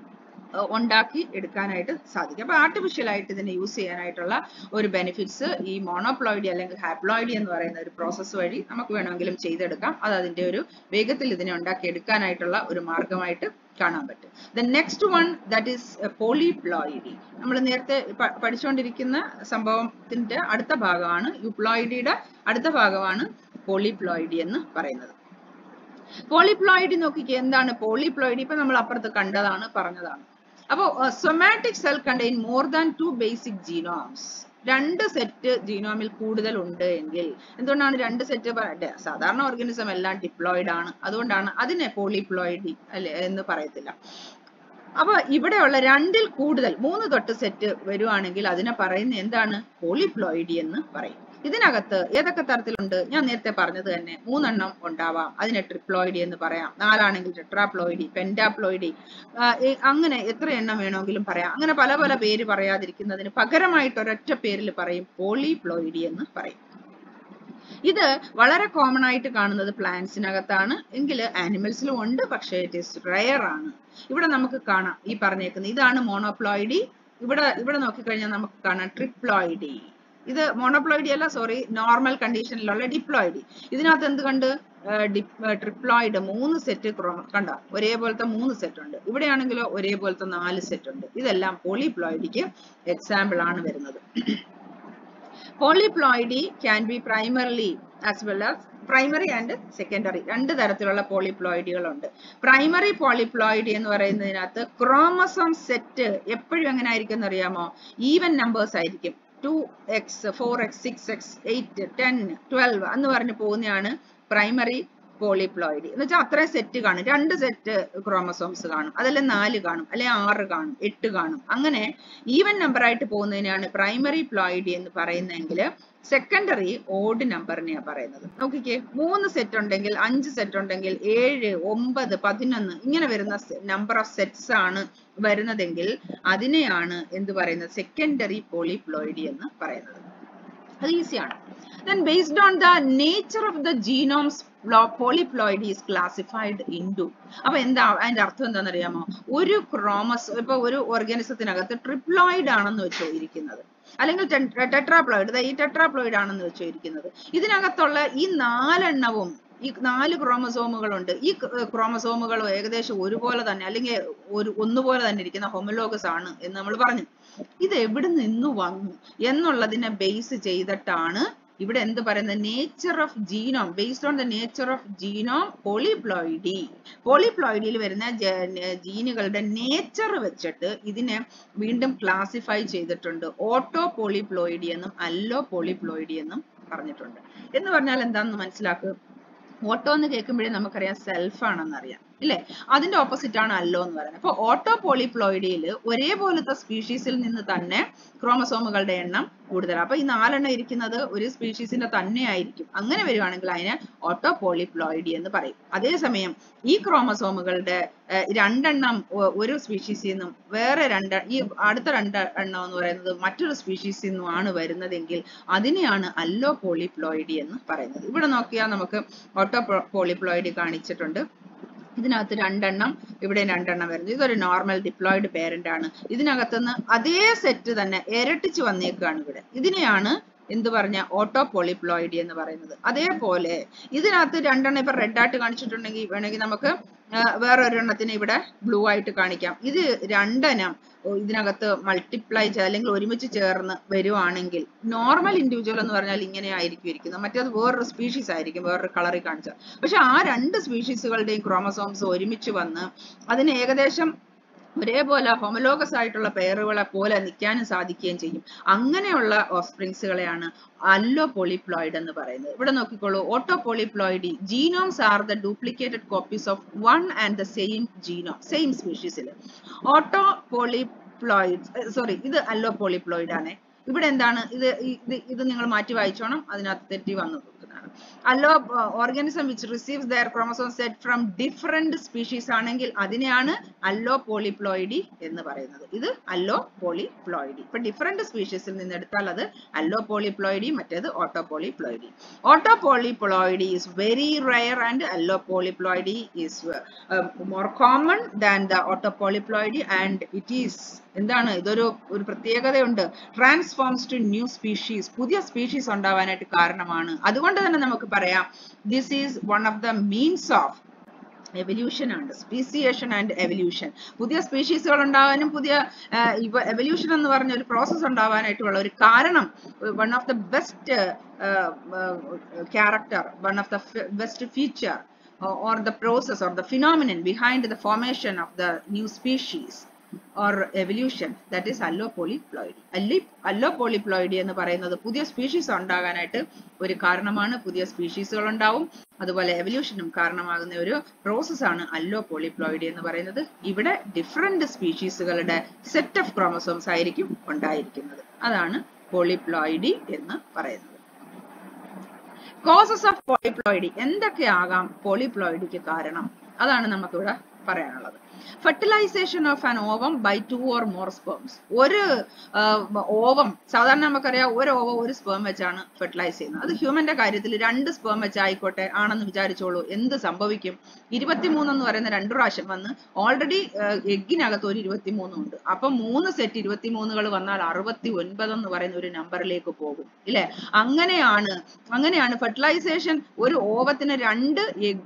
Speaker 1: ഏർ ഉണ്ടാക്കി എടുക്കാനായിട്ട് സാധിക്കും അപ്പൊ ആർട്ടിഫിഷ്യൽ ആയിട്ട് ഇതിനെ യൂസ് ചെയ്യാനായിട്ടുള്ള ഒരു ബെനിഫിറ്റ്സ് ഈ മോണോപ്ലോയിഡി അല്ലെങ്കിൽ ഹാപ്ലോയിഡി എന്ന് പറയുന്ന ഒരു പ്രോസസ്സ് വഴി നമുക്ക് വേണമെങ്കിലും ചെയ്തെടുക്കാം അത് അതിന്റെ ഒരു വേഗത്തിൽ ഇതിനെ ഉണ്ടാക്കി എടുക്കാനായിട്ടുള്ള ഒരു മാർഗമായിട്ട് കാണാൻ പറ്റും the next one that is polyploidy നമ്മൾ നേരത്തെ പ- പഠിച്ചുകൊണ്ടിരിക്കുന്ന സംഭവത്തിന്റെ അടുത്ത ഭാഗമാണ് യുപ്ലോയിഡിയുടെ അടുത്ത ഭാഗമാണ് പോളിപ്ലോയിഡി എന്ന് പറയുന്നത് പോളിപ്ലോയിഡി നോക്കിക്കേ എന്താണ് പോളിപ്ലോയിഡി ഇപ്പൊ നമ്മൾ അപ്പുറത്ത് കണ്ടതാണ് പറഞ്ഞതാണ് അപ്പോ somatic cell contain more than two basic genomes രണ്ട് സെറ്റ് ജീനോമിൽ കൂടുതൽ ഉണ്ട് എങ്കിൽ എന്തുകൊണ്ടാണ് രണ്ട് സെറ്റ് സാധാരണ ഓർഗാനിസം എല്ലാം ഡിപ്ലോയിഡ് ആണ് അതുകൊണ്ടാണ് അതിനെ പോളിപ്ലോയിഡി അല്ലെ എന്ന് പറയത്തില്ല അപ്പൊ ഇവിടെയുള്ള രണ്ടിൽ കൂടുതൽ മൂന്ന് തൊട്ട് സെറ്റ് വരുവാണെങ്കിൽ അതിനെ പറയുന്ന എന്താണ് പോളിപ്ലോയിഡി എന്ന് പറയും ഇതിനകത്ത് ഏതൊക്കെ തരത്തിലുണ്ട് ഞാൻ നേരത്തെ പറഞ്ഞത് തന്നെ മൂന്നെണ്ണം ഉണ്ടാവാം അതിനെ ട്രിപ്ലോയിഡി എന്ന് പറയാം നാലാണെങ്കിൽ ടെട്രാപ്ലോയിഡി പെന്റാപ്ലോയിഡി അങ്ങനെ എത്ര എണ്ണം വേണമെങ്കിലും പറയാം അങ്ങനെ പല പല പേര് പറയാതിരിക്കുന്നതിന് പകരമായിട്ട് ഒരൊറ്റ പേരിൽ പറയും പോളിപ്ലോയിഡി എന്ന് പറയും ഇത് വളരെ കോമൺ ആയിട്ട് കാണുന്നത് പ്ലാന്റ്സിനകത്താണ് എങ്കിൽ ആനിമൽസിലും ഉണ്ട് പക്ഷേ ഇറ്റ് ഈസ് റയർ ആണ് ഇവിടെ നമുക്ക് കാണാം ഈ പറഞ്ഞേക്കുന്നത് ഇതാണ് മോണോപ്ലോയിഡി ഇവിടെ ഇവിടെ നോക്കിക്കഴിഞ്ഞാൽ നമുക്ക് കാണാം ട്രിപ്ലോയിഡി ഇത് മോണോപ്ലോയിഡി അല്ല സോറി നോർമൽ കണ്ടീഷനിലുള്ള ഡിപ്ലോയിഡി ഇതിനകത്ത് എന്ത് കണ്ട് ട്രിപ്ലോയിഡ് മൂന്ന് സെറ്റ് ക്രോമ കണ്ട ഒരേപോലത്തെ മൂന്ന് സെറ്റ് ഉണ്ട് ഇവിടെയാണെങ്കിലോ ഒരേപോലത്തെ നാല് സെറ്റ് ഉണ്ട് ഇതെല്ലാം പോളിപ്ലോയിഡിക്ക് എക്സാമ്പിൾ ആണ് വരുന്നത് polyploidy can be primarily as well as primary and secondary രണ്ട് തരത്തിലുള്ള പോളിപ്ലോയിഡികളുണ്ട് പ്രൈമറി പോളിപ്ലോയിഡി എന്ന് പറയുന്നതിനകത്ത് ക്രോമസോം സെറ്റ് എപ്പോഴും എങ്ങനെ ആയിരിക്കും എന്ന് അറിയാമോ ഈവൻ നമ്പേഴ്സ് ആയിരിക്കും two X four X six X eight ten twelve എന്ന് പറഞ്ഞ് പോകുന്നതാണ് പ്രൈമറി പോളിപ്ലോയിഡി എന്ന് വെച്ചാൽ അത്രയും സെറ്റ് കാണും രണ്ട് സെറ്റ് ക്രോമസോംസ് കാണും അതല്ല നാല് കാണും അല്ലെ ആറ് കാണും എട്ട് കാണും അങ്ങനെ ഈവൻ നമ്പർ ആയിട്ട് പോകുന്നതിനാണ് പ്രൈമറി പ്ലോയിഡി എന്ന് പറയുന്നതെങ്കിൽ സെക്കൻഡറി ഓഡ് നമ്പറിനെയാണ് പറയുന്നത് നോക്കിക്കേ മൂന്ന് സെറ്റ് ഉണ്ടെങ്കിൽ അഞ്ച് സെറ്റ് ഉണ്ടെങ്കിൽ ഏഴ് ഒമ്പത് പതിനൊന്ന് ഇങ്ങനെ വരുന്ന നമ്പർ ഓഫ് സെറ്റ്സ് ആണ് വരുന്നതെങ്കിൽ അതിനെയാണ് എന്ത് പറയുന്നത് സെക്കൻഡറി പോളിപ്ലോയിഡി എന്ന് പറയുന്നത് അത് ഈസിയാണ് then based on the nature of the genomes polyploidy is classified into അപ്പൊ എന്താ അതിന്റെ അർത്ഥം എന്താണെന്ന് അറിയാമോ ഒരു ക്രോമസ് ഇപ്പൊ ഒരു ഓർഗാനിസത്തിനകത്ത് ട്രിപ്ലോയിഡ് ആണെന്ന് വെച്ചോ ഇരിക്കുന്നത് അല്ലെങ്കിൽ ടെട്രാപ്ലോയിഡ് ഈ ടെട്രാപ്ലോയിഡ് ആണെന്ന് വെച്ചോ ഇരിക്കുന്നത് ഇതിനകത്തുള്ള ഈ നാലെണ്ണവും ഈ നാല് ക്രോമസോമുകളുണ്ട് ഈ ക്രോമസോമുകൾ ഏകദേശം ഒരുപോലെ തന്നെ അല്ലെങ്കിൽ ഒരു ഒന്നുപോലെ തന്നെ ഇരിക്കുന്ന ഹോമലോഗസ് ആണ് എന്ന് നമ്മൾ പറഞ്ഞു ഇത് എവിടെ നിന്ന് വന്നു എന്നുള്ളതിനെ ബേസ് ചെയ്തിട്ടാണ് ഇവിടെ എന്ത് പറയുന്നത് nature of genome based on the nature of genome polyploidy പോളിപ്ലോയിഡിയിൽ വരുന്ന ജീനുകളുടെ നേച്ചർ വെച്ചിട്ട് ഇതിനെ വീണ്ടും ക്ലാസിഫൈ ചെയ്തിട്ടുണ്ട് ഓട്ടോ പോളിപ്ലോയിഡി എന്നും അല്ലോ പോളിപ്ലോയിഡി എന്നും പറഞ്ഞിട്ടുണ്ട് എന്ന് പറഞ്ഞാൽ എന്താണെന്ന് മനസ്സിലാക്കുക ഓട്ടോ എന്ന് കേൾക്കുമ്പോഴേ നമുക്കറിയാം സെൽഫ് ആണെന്ന് അറിയാം ഇല്ലേ അതിന്റെ ഓപ്പോസിറ്റ് ആണ് അല്ലോ എന്ന് പറയുന്നത് അപ്പൊ ഓട്ടോ പോളിപ്ലോയിഡിയിൽ ഒരേപോലത്തെ സ്പീഷീസിൽ നിന്ന് തന്നെ ക്രോമസോമുകളുടെ എണ്ണം കൂടുതലാണ് അപ്പൊ ഈ നാലെണ്ണം ഇരിക്കുന്നത് ഒരു സ്പീഷീസിന്റെ തന്നെ ആയിരിക്കും അങ്ങനെ വരുവാണെങ്കിൽ അതിനെ ഓട്ടോ പോളിപ്ലോയിഡി എന്ന് പറയും അതേസമയം ഈ ക്രോമസോമുകളുടെ രണ്ടെണ്ണം ഒരു സ്പീഷീസിൽ നിന്നും വേറെ രണ്ട് ഈ അടുത്ത രണ്ട് എണ്ണം എന്ന് പറയുന്നത് മറ്റൊരു സ്പീഷീസിൽ നിന്നുമാണ് വരുന്നതെങ്കിൽ അതിനെയാണ് അല്ലോ പോളിപ്ലോയിഡി എന്ന് പറയുന്നത് ഇവിടെ നോക്കിയാൽ നമുക്ക് ഓട്ടോ പോളിപ്ലോയിഡി കാണിച്ചിട്ടുണ്ട് ഇതിനകത്ത് രണ്ടെണ്ണം ഇവിടെ രണ്ടെണ്ണം വരുന്നത് ഇതൊരു നോർമൽ ഡിപ്ലോയിഡ് പേരന്റ് ആണ് ഇതിനകത്തുനിന്ന് അതേ സെറ്റ് തന്നെ ഇരട്ടിച്ച് വന്നേക്കാണ് ഇവിടെ ഇതിനെയാണ് എന്ത് പറഞ്ഞ ഓട്ടോ പോളിപ്ലോയിഡി എന്ന് പറയുന്നത് അതേപോലെ ഇതിനകത്ത് രണ്ടെണ്ണം ഇപ്പൊ റെഡ് ആയിട്ട് കാണിച്ചിട്ടുണ്ടെങ്കിൽ വേണമെങ്കിൽ നമുക്ക് വേറെ ഒരെണ്ണത്തിന് ഇവിടെ ബ്ലൂ ആയിട്ട് കാണിക്കാം ഇത് രണ്ടെണ്ണം ഇതിനകത്ത് മൾട്ടിപ്ലൈ ചെയ്ത് അല്ലെങ്കിൽ ഒരുമിച്ച് ചേർന്ന് വരുവാണെങ്കിൽ നോർമൽ ഇൻഡിവിജ്വൽ എന്ന് പറഞ്ഞാൽ ഇങ്ങനെ ആയിരിക്കും ഇരിക്കുന്നത് മറ്റേത് വേറൊരു സ്പീഷീസ് ആയിരിക്കും വേറൊരു കളറിൽ കാണിച്ചത് പക്ഷെ ആ രണ്ട് സ്പീഷീസുകളുടെയും ക്രോമസോംസ് ഒരുമിച്ച് വന്ന് അതിന് ഏകദേശം ഒരേപോലെ ഹോമലോഗസ് ആയിട്ടുള്ള പെയറുകളെ പോലെ നിൽക്കാനും സാധിക്കുകയും ചെയ്യും അങ്ങനെയുള്ള ഓസ്പ്രിങ്സുകളെയാണ് അല്ലോ പോളിപ്ലോയിഡ് എന്ന് പറയുന്നത് ഇവിടെ നോക്കിക്കോളൂ autopolyploidy genomes are the duplicated copies of one and the same genome same സ്പീഷീസിൽ ഓട്ടോ പോളിപ്ലോയിഡ് സോറി ഇത് അല്ലോ പോളിപ്ലോയിഡ് ആണ് ഇവിടെ എന്താണ് ഇത് ഇത് ഇത് നിങ്ങൾ മാറ്റി വായിച്ചോണം അതിനകത്ത് തെറ്റി വന്നു പറയുന്നതാണ് allo organism which receives their chromosome set from different species ആണെങ്കിൽ അതിനെയാണ് അല്ലോ പോളിപ്ലോയിഡി എന്ന് പറയുന്നത് ഇത് അല്ലോ പോളിപ്ലോയിഡി ഇപ്പൊ ഡിഫറെന്റ് സ്പീഷീസിൽ നിന്ന് എടുത്താൽ അത് അല്ലോ പോളിപ്ലോയിഡി മറ്റേത് autopolyploidy autopolyploidy is very rare and allopolyploidy is more common than the autopolyploidy and it is എന്താണ് ഇതൊരു ഒരു പ്രത്യേകതയുണ്ട് ട്രാൻസ്ഫോംസ് ടു ന്യൂ സ്പീഷീസ് പുതിയ സ്പീഷീസ് ഉണ്ടാവാനായിട്ട് കാരണമാണ് അതുകൊണ്ട് തന്നെ നമുക്ക് പറയാം this is one of the means of evolution ആണ് സ്പീസിയേഷൻ ആൻഡ് എവല്യൂഷൻ പുതിയ സ്പീഷീസുകൾ ഉണ്ടാവാനും പുതിയ എവല്യൂഷൻ എന്ന് പറഞ്ഞ ഒരു പ്രോസസ് ഉണ്ടാവാനായിട്ടുള്ള ഒരു കാരണം one of the best character one of the best feature or the process or the phenomenon behind the formation of the new species or evolution that is allopolyploidy അല്ലി allopolyploidy എന്ന് പറയുന്നത് പുതിയ സ്പീഷീസ് ഉണ്ടാകാനായിട്ട് ഒരു കാരണമാണ് പുതിയ സ്പീഷീസുകൾ ഉണ്ടാവും അതുപോലെ എവല്യൂഷനും കാരണമാകുന്ന ഒരു പ്രോസസ് ആണ് അല്ലോപോളിപ്ലോയിഡി എന്ന് പറയുന്നത് ഇവിടെ ഡിഫറെന്റ് സ്പീഷീസുകളുടെ സെറ്റ് ഓഫ് ക്രോമസോംസ് ആയിരിക്കും ഉണ്ടായിരിക്കുന്നത് അതാണ് പോളിപ്ലോയിഡി എന്ന് പറയുന്നത് കോസസ് ഓഫ് പോളിപ്ലോയിഡി എന്തൊക്കെയാകാം പോളിപ്ലോയിഡിക്ക് കാരണം അതാണ് നമുക്കിവിടെ പറയാനുള്ളത് fertilisation of an ovum by two or more sperms ഒരു ഓവം സാധാരണ നമുക്കറിയാം ഒരു ഓവം ഒരു സ്പേം വെച്ചാണ് ഫെർട്ടിലൈസ് ചെയ്യുന്നത് അത് ഹ്യൂമന്റെ കാര്യത്തിൽ രണ്ട് സ്പേം വെച്ചായിക്കോട്ടെ ആണെന്ന് വിചാരിച്ചോളൂ എന്ത് സംഭവിക്കും ഇരുപത്തിമൂന്ന് എന്ന് പറയുന്ന രണ്ടു പ്രാവശ്യം വന്ന് ഓൾറെഡി എഗ്ഗിനകത്ത് ഒരു ഇരുപത്തിമൂന്ന് ഉണ്ട് അപ്പൊ മൂന്ന് സെറ്റ് ഇരുപത്തിമൂന്നുകൾ വന്നാൽ അറുപത്തി ഒൻപത് എന്ന് പറയുന്ന ഒരു നമ്പറിലേക്ക് പോകും ഇല്ലേ അങ്ങനെയാണ് അങ്ങനെയാണ് ഫെർട്ടിലൈസേഷൻ ഒരു ഓവത്തിന് രണ്ട്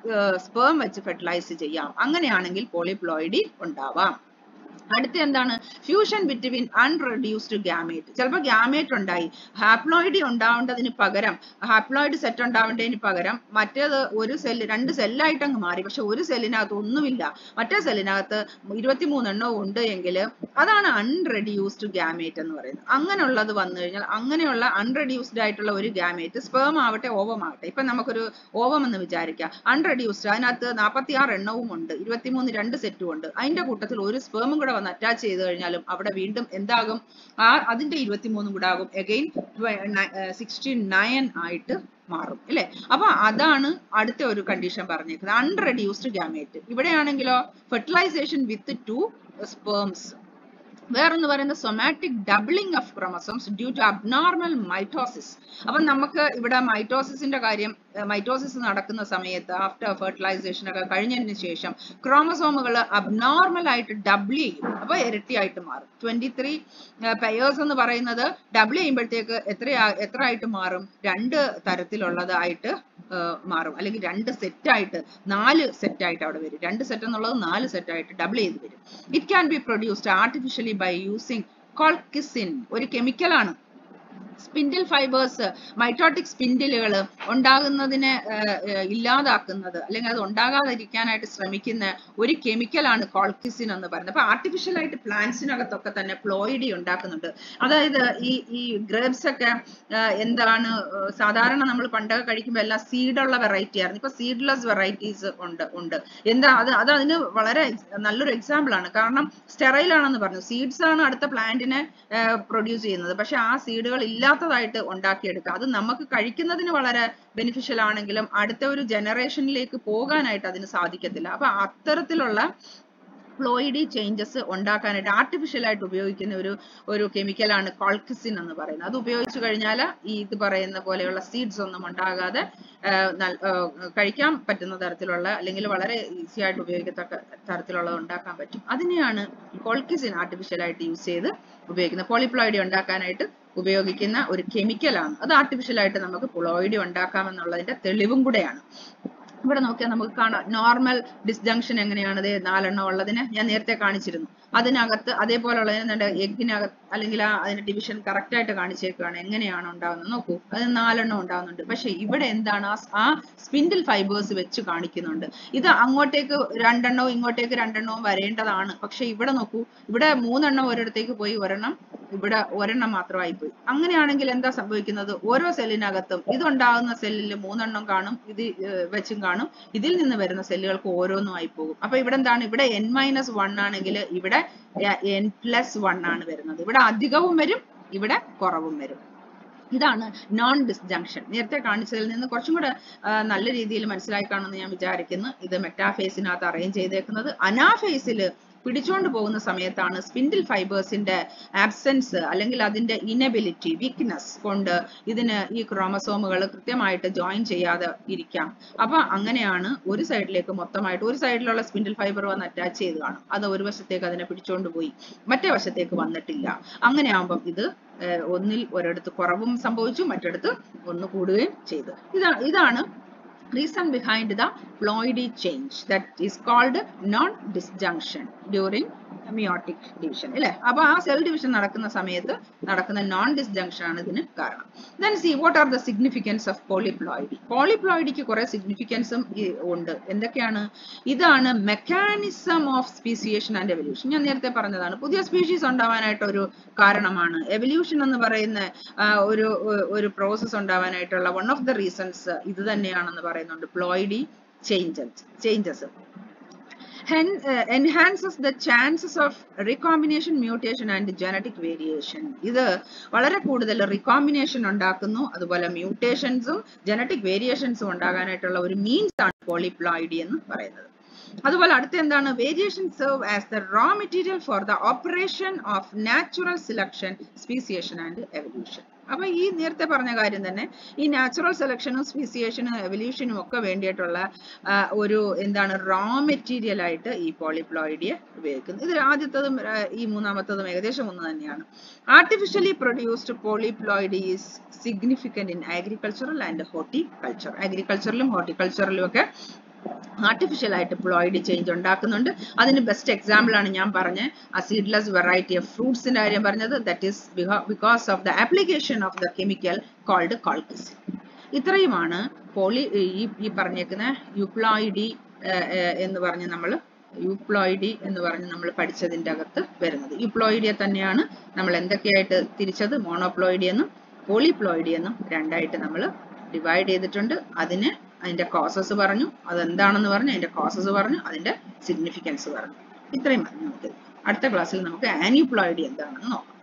Speaker 1: സ്പേം വെച്ച് ഫെർട്ടിലൈസ് ചെയ്യാം അങ്ങനെയാണെങ്കിൽ പോളിപ്ലോയിഡി ഉണ്ടാവാം അടുത്ത എന്താണ് ഫ്യൂഷൻ ബിറ്റ്വീൻ അൺറെഡ്യൂസ്ഡ് ഗ്യാമേറ്റ് ചിലപ്പോൾ ഗ്യാമേറ്റ് ഉണ്ടായി ഹാപ്ലോയിഡ് ഉണ്ടാവേണ്ടതിന് പകരം ഹാപ്ലോയിഡ് സെറ്റ് ഉണ്ടാവേണ്ടതിന് പകരം മറ്റേത് ഒരു സെല്ല് രണ്ട് സെല്ലായിട്ട് അങ്ങ് മാറി പക്ഷെ ഒരു സെല്ലിനകത്ത് ഒന്നുമില്ല മറ്റേ സെല്ലിനകത്ത് ഇരുപത്തിമൂന്ന് എണ്ണവും ഉണ്ട് എങ്കിൽ അതാണ് അൺറെഡ്യൂസ്ഡ് ഗ്യാമേറ്റ് എന്ന് പറയുന്നത് അങ്ങനെയുള്ളത് വന്നു കഴിഞ്ഞാൽ അങ്ങനെയുള്ള അൺറെഡ്യൂസ്ഡ് ആയിട്ടുള്ള ഒരു ഗ്യാമേറ്റ് സ്പേം ആവട്ടെ ഓവം ആവട്ടെ ഇപ്പൊ നമുക്കൊരു ഓവം എന്ന് വിചാരിക്കാം അൺറെഡ്യൂസ്ഡ് അതിനകത്ത് നാൽപ്പത്തി ആറ് എണ്ണവും ഉണ്ട് ഇരുപത്തിമൂന്ന് രണ്ട് സെറ്റും ഉണ്ട് അതിന്റെ കൂട്ടത്തിൽ ഒരു സ്പേമും കൂടെ വന്ന് അറ്റാച്ച് ചെയ്ത് കഴിഞ്ഞാലും അവിടെ വീണ്ടും എന്താകും ആ അതിന്റെ ഇരുപത്തിമൂന്നും കൂടെ ആകും എഗെയിൻ സിക്സ്റ്റി നയൻ ആയിട്ട് മാറും അല്ലെ അപ്പൊ അതാണ് അടുത്ത ഒരു കണ്ടീഷൻ പറഞ്ഞേക്കുന്നത് അൺറെഡ്യൂസ്ഡ് ഗ്യാമേറ്റ് ഇവിടെയാണെങ്കിലോ ഫെർട്ടിലൈസേഷൻ വിത്ത് ടു സ്പേംസ് വേറൊന്ന് പറയുന്നത് somatic doubling of chromosomes due to abnormal mitosis അപ്പം നമുക്ക് ഇവിടെ മൈറ്റോസിസിന്റെ കാര്യം മൈറ്റോസിസ് നടക്കുന്ന സമയത്ത് ആഫ്റ്റർ ഫെർട്ടിലൈസേഷൻ ഒക്കെ കഴിഞ്ഞതിന് ശേഷം ക്രോമസോമുകൾ അബ്നോർമൽ ആയിട്ട് ഡബിൾ ചെയ്യും അപ്പൊ ഇരട്ടിയായിട്ട് മാറും ട്വന്റി ത്രീ പെയേഴ്സ് എന്ന് പറയുന്നത് ഡബിൾ ചെയ്യുമ്പോഴത്തേക്ക് എത്ര എത്ര ആയിട്ട് മാറും രണ്ട് തരത്തിലുള്ളതായിട്ട് മാറും അല്ലെങ്കിൽ രണ്ട് സെറ്റ് ആയിട്ട് നാല് സെറ്റ് ആയിട്ട് അവിടെ വരും രണ്ട് സെറ്റ് എന്നുള്ളത് നാല് സെറ്റ് ആയിട്ട് ഡബിൾ ചെയ്ത് വരും it can be produced artificially by using colchicine ഒരു കെമിക്കലാണ് സ്പിൻഡിൽ ഫൈബേഴ്സ് മൈറ്റോട്ടിക് സ്പിൻഡിലുകൾ ഉണ്ടാകുന്നതിനെ ഇല്ലാതാക്കുന്നത് അല്ലെങ്കിൽ അത് ഉണ്ടാകാതിരിക്കാനായിട്ട് ശ്രമിക്കുന്ന ഒരു കെമിക്കലാണ് കോൾക്കിസിൻ എന്ന് പറയുന്നത് അപ്പൊ ആർട്ടിഫിഷ്യൽ ആയിട്ട് പ്ലാന്റ്സിനകത്തൊക്കെ തന്നെ പ്ലോയിഡി ഉണ്ടാക്കുന്നുണ്ട് അതായത് ഈ ഈ ഗ്രേപ്സ് ഒക്കെ എന്താണ് സാധാരണ നമ്മൾ പണ്ടൊക്കെ കഴിക്കുമ്പോൾ എല്ലാം സീഡുള്ള വെറൈറ്റി ആയിരുന്നു ഇപ്പൊ സീഡ്ലെസ് വെറൈറ്റീസ് ഉണ്ട് ഉണ്ട് എന്താ അത് അത് അതിന് വളരെ നല്ലൊരു എക്സാമ്പിൾ ആണ് കാരണം സ്റ്റെറൈൽ ആണെന്ന് പറഞ്ഞു സീഡ്സ് ആണ് അടുത്ത പ്ലാന്റിനെ പ്രൊഡ്യൂസ് ചെയ്യുന്നത് പക്ഷെ ആ സീഡുകൾ ഇല്ലാത്തതായിട്ട് ഉണ്ടാക്കിയെടുക്കുക അത് നമുക്ക് കഴിക്കുന്നതിന് വളരെ ബെനിഫിഷ്യൽ ആണെങ്കിലും അടുത്ത ഒരു ജനറേഷനിലേക്ക് പോകാനായിട്ട് അതിന് സാധിക്കത്തില്ല അപ്പൊ അത്തരത്തിലുള്ള പ്ലോയിഡി ചേഞ്ചസ് ഉണ്ടാക്കാനായിട്ട് ആർട്ടിഫിഷ്യൽ ആയിട്ട് ഉപയോഗിക്കുന്ന ഒരു ഒരു കെമിക്കലാണ് കോൾക്കിസിൻ എന്ന് പറയുന്നത് അത് ഉപയോഗിച്ചു കഴിഞ്ഞാൽ ഈ ഇത് പറയുന്ന പോലെയുള്ള സീഡ്സ് ഒന്നും ഉണ്ടാകാതെ കഴിക്കാൻ പറ്റുന്ന തരത്തിലുള്ള അല്ലെങ്കിൽ വളരെ ഈസി ആയിട്ട് ഉപയോഗിക്കത്തക്ക തരത്തിലുള്ളത് ഉണ്ടാക്കാൻ പറ്റും അതിനെയാണ് കോൾക്കിസിൻ ആർട്ടിഫിഷ്യൽ ആയിട്ട് യൂസ് ചെയ്ത് ഉപയോഗിക്കുന്നത് പോളിപ്ലോയിഡി ഉണ്ടാക്കാനായിട്ട് ഉപയോഗിക്കുന്ന ഒരു കെമിക്കലാണ് അത് ആർട്ടിഫിഷ്യൽ ആയിട്ട് നമുക്ക് പ്ലോയിഡി ഉണ്ടാക്കാമെന്നുള്ളതിന്റെ തെളിവും കൂടെയാണ് ഇവിടെ നോക്കിയാൽ നമുക്ക് കാണാം നോർമൽ ഡിസ്ജങ്ഷൻ എങ്ങനെയാണ് ഇത് നാലെണ്ണം ഉള്ളതിന് ഞാൻ നേരത്തെ കാണിച്ചിരുന്നു അതിനകത്ത് അതേപോലെയുള്ളതിന് എഗ്ഗിനകത്ത് അല്ലെങ്കിൽ ആ അതിന്റെ ഡിവിഷൻ കറക്റ്റ് ആയിട്ട് കാണിച്ചേക്കാണ് എങ്ങനെയാണ് ഉണ്ടാകുന്നത് നോക്കൂ അത് നാലെണ്ണം ഉണ്ടാകുന്നുണ്ട് പക്ഷെ ഇവിടെ എന്താണ് ആ സ്പിൻഡിൽ ഫൈബേഴ്സ് വെച്ച് കാണിക്കുന്നുണ്ട് ഇത് അങ്ങോട്ടേക്ക് രണ്ടെണ്ണവും ഇങ്ങോട്ടേക്ക് രണ്ടെണ്ണവും വരേണ്ടതാണ് പക്ഷെ ഇവിടെ നോക്കൂ ഇവിടെ മൂന്നെണ്ണം ഒരിടത്തേക്ക് പോയി ഒരെണ്ണം ഇവിടെ ഒരെണ്ണം മാത്രമായി പോയി അങ്ങനെയാണെങ്കിൽ എന്താ സംഭവിക്കുന്നത് ഓരോ സെല്ലിനകത്തും ഇതുണ്ടാകുന്ന സെല്ലിൽ മൂന്നെണ്ണം കാണും ഇത് വെച്ചും കാണും ഇതിൽ നിന്ന് വരുന്ന സെല്ലുകൾക്ക് ഓരോന്നും ആയി പോകും അപ്പൊ ഇവിടെ എന്താണ് ഇവിടെ എൻ മൈനസ് വൺ ആണെങ്കിൽ ഇവിടെ എൻ പ്ലസ് വൺ ആണ് വരുന്നത് ഇവിടെ അധികവും വരും ഇവിടെ കുറവും വരും ഇതാണ് നോൺ ഡിസ്ജങ്ഷൻ നേരത്തെ കാണിച്ചതിൽ നിന്ന് കുറച്ചും കൂടെ ആ, നല്ല രീതിയിൽ മനസ്സിലായി കാണുമെന്ന് ഞാൻ വിചാരിക്കുന്നു ഇത് മെറ്റാഫേസിനകത്ത് അറേഞ്ച് ചെയ്തേക്കുന്നത് അനാഫേസിൽ പിടിച്ചോണ്ട് പോകുന്ന സമയത്താണ് സ്പിൻഡിൽ ഫൈബേഴ്സിന്റെ ആബ്സെൻസ് അല്ലെങ്കിൽ അതിന്റെ ഇനബിലിറ്റി വീക്ക്നെസ് കൊണ്ട് ഇതിന് ഈ ക്രോമസോമുകൾ കൃത്യമായിട്ട് ജോയിൻ ചെയ്യാതെ ഇരിക്കാം അപ്പൊ അങ്ങനെയാണ് ഒരു സൈഡിലേക്ക് മൊത്തമായിട്ട് ഒരു സൈഡിലുള്ള സ്പിൻഡിൽ ഫൈബർ വന്ന് അറ്റാച്ച് ചെയ്ത് കാണും അത് ഒരു വശത്തേക്ക് അതിനെ പിടിച്ചോണ്ട് പോയി മറ്റേ വശത്തേക്ക് വന്നിട്ടില്ല അങ്ങനെ ആകുമ്പം ഇത് ഏർ ഒന്നിൽ ഒരിടത്ത് കുറവും സംഭവിച്ചു മറ്റിടത്ത് ഒന്ന് കൂടുകയും ചെയ്തു ഇതാ ഇതാണ് reason behind the ploidy change that is called non-disjunction during meiotic division അല്ലേ അപ്പൊ ആ സെൽ ഡിവിഷൻ നടക്കുന്ന സമയത്ത് നടക്കുന്ന നോൺ ഡിസ്ജങ്ഷൻ ആണ് ഇതിന് കാരണം then see what are the significance of polyploidy polyploidyക്ക് കുറെ സിഗ്നിഫിക്കൻസും ഉണ്ട് എന്തൊക്കെയാണ് ഇതാണ് mechanism of speciation and evolution ഞാൻ നേരത്തെ പറഞ്ഞതാണ് പുതിയ സ്പീഷീസ് ഉണ്ടാവാനായിട്ട് ഒരു കാരണമാണ് എവല്യൂഷൻ എന്ന് പറയുന്ന ആ, ഒരു ഒരു പ്രോസസ് ഉണ്ടാവാനായിട്ടുള്ള വൺ ഓഫ് ദ റീസൺസ് ഇത് തന്നെയാണെന്ന് പറയുന്നുണ്ട് ploidy changes changes enhances the chances of recombination mutation and genetic variation ഇത് വളരെ കൂടുതൽ റിക്കോമ്പിനേഷൻ ഉണ്ടാക്കുന്നു അതുപോലെ മ്യൂട്ടേഷൻസും ജനറ്റിക് വേരിയേഷൻസും ഉണ്ടാകാനായിട്ടുള്ള ഒരു മീൻസ് ആണ് പോളിപ്ലോയിഡി എന്ന് പറയുന്നത് അതുപോലെ അടുത്ത എന്താണ് variation serve as the raw material for the operation of natural selection speciation and evolution അപ്പൊ ഈ നേരത്തെ പറഞ്ഞ കാര്യം തന്നെ ഈ നാച്ചുറൽ സെലക്ഷനും സ്പീസിയേഷനും എവല്യൂഷനും ഒക്കെ വേണ്ടിയിട്ടുള്ള ആ, ഒരു എന്താണ് റോ മെറ്റീരിയൽ ആയിട്ട് ഈ പോളിപ്ലോയിഡിയെ ഉപയോഗിക്കുന്നത് ഇത് ആദ്യത്തതും ആ, ഈ മൂന്നാമത്തതും ഏകദേശം ഒന്ന് തന്നെയാണ് artificially produced polyploid is significant in agricultural and horticulture അഗ്രികൾച്ചറിലും ഹോർട്ടിക്കൾച്ചറിലും ഒക്കെ ആർട്ടിഫിഷ്യൽ ആയിട്ട് പ്ലോയിഡ് ചേഞ്ച് ഉണ്ടാക്കുന്നുണ്ട് അതിന് ബെസ്റ്റ് എക്സാമ്പിൾ ആണ് ഞാൻ പറഞ്ഞ അസീഡ്ലെസ് വെറൈറ്റി ഓഫ് ഫ്രൂട്ട്സിന്റെ കാര്യം പറഞ്ഞത് that is because of the application of the chemical called colchicine ഇത്രയുമാണ് പോളി ഈ ഈ പറഞ്ഞേക്കുന്ന യുപ്ലോയിഡി എന്ന് പറഞ്ഞ് നമ്മൾ യുപ്ലോയിഡി എന്ന് പറഞ്ഞ് നമ്മൾ പഠിച്ചതിന്റെ അകത്ത് വരുന്നത് യുപ്ലോയിഡിയെ തന്നെയാണ് നമ്മൾ എന്തൊക്കെയായിട്ട് തിരിച്ചത് മോണോപ്ലോയിഡി എന്നും പോളിപ്ലോയിഡി എന്നും രണ്ടായിട്ട് നമ്മൾ ഡിവൈഡ് ചെയ്തിട്ടുണ്ട് അതിന് അതിന്റെ കോസസ് പറഞ്ഞു അതെന്താണെന്ന് പറഞ്ഞു അതിന്റെ കോസസ് പറഞ്ഞു അതിന്റെ സിഗ്നിഫിക്കൻസ് പറഞ്ഞു ഇത്രയും മതി നമുക്ക് അടുത്ത ക്ലാസ്സിൽ നമുക്ക് ആനിപ്ലോയിഡി എന്താണെന്ന് നോക്കാം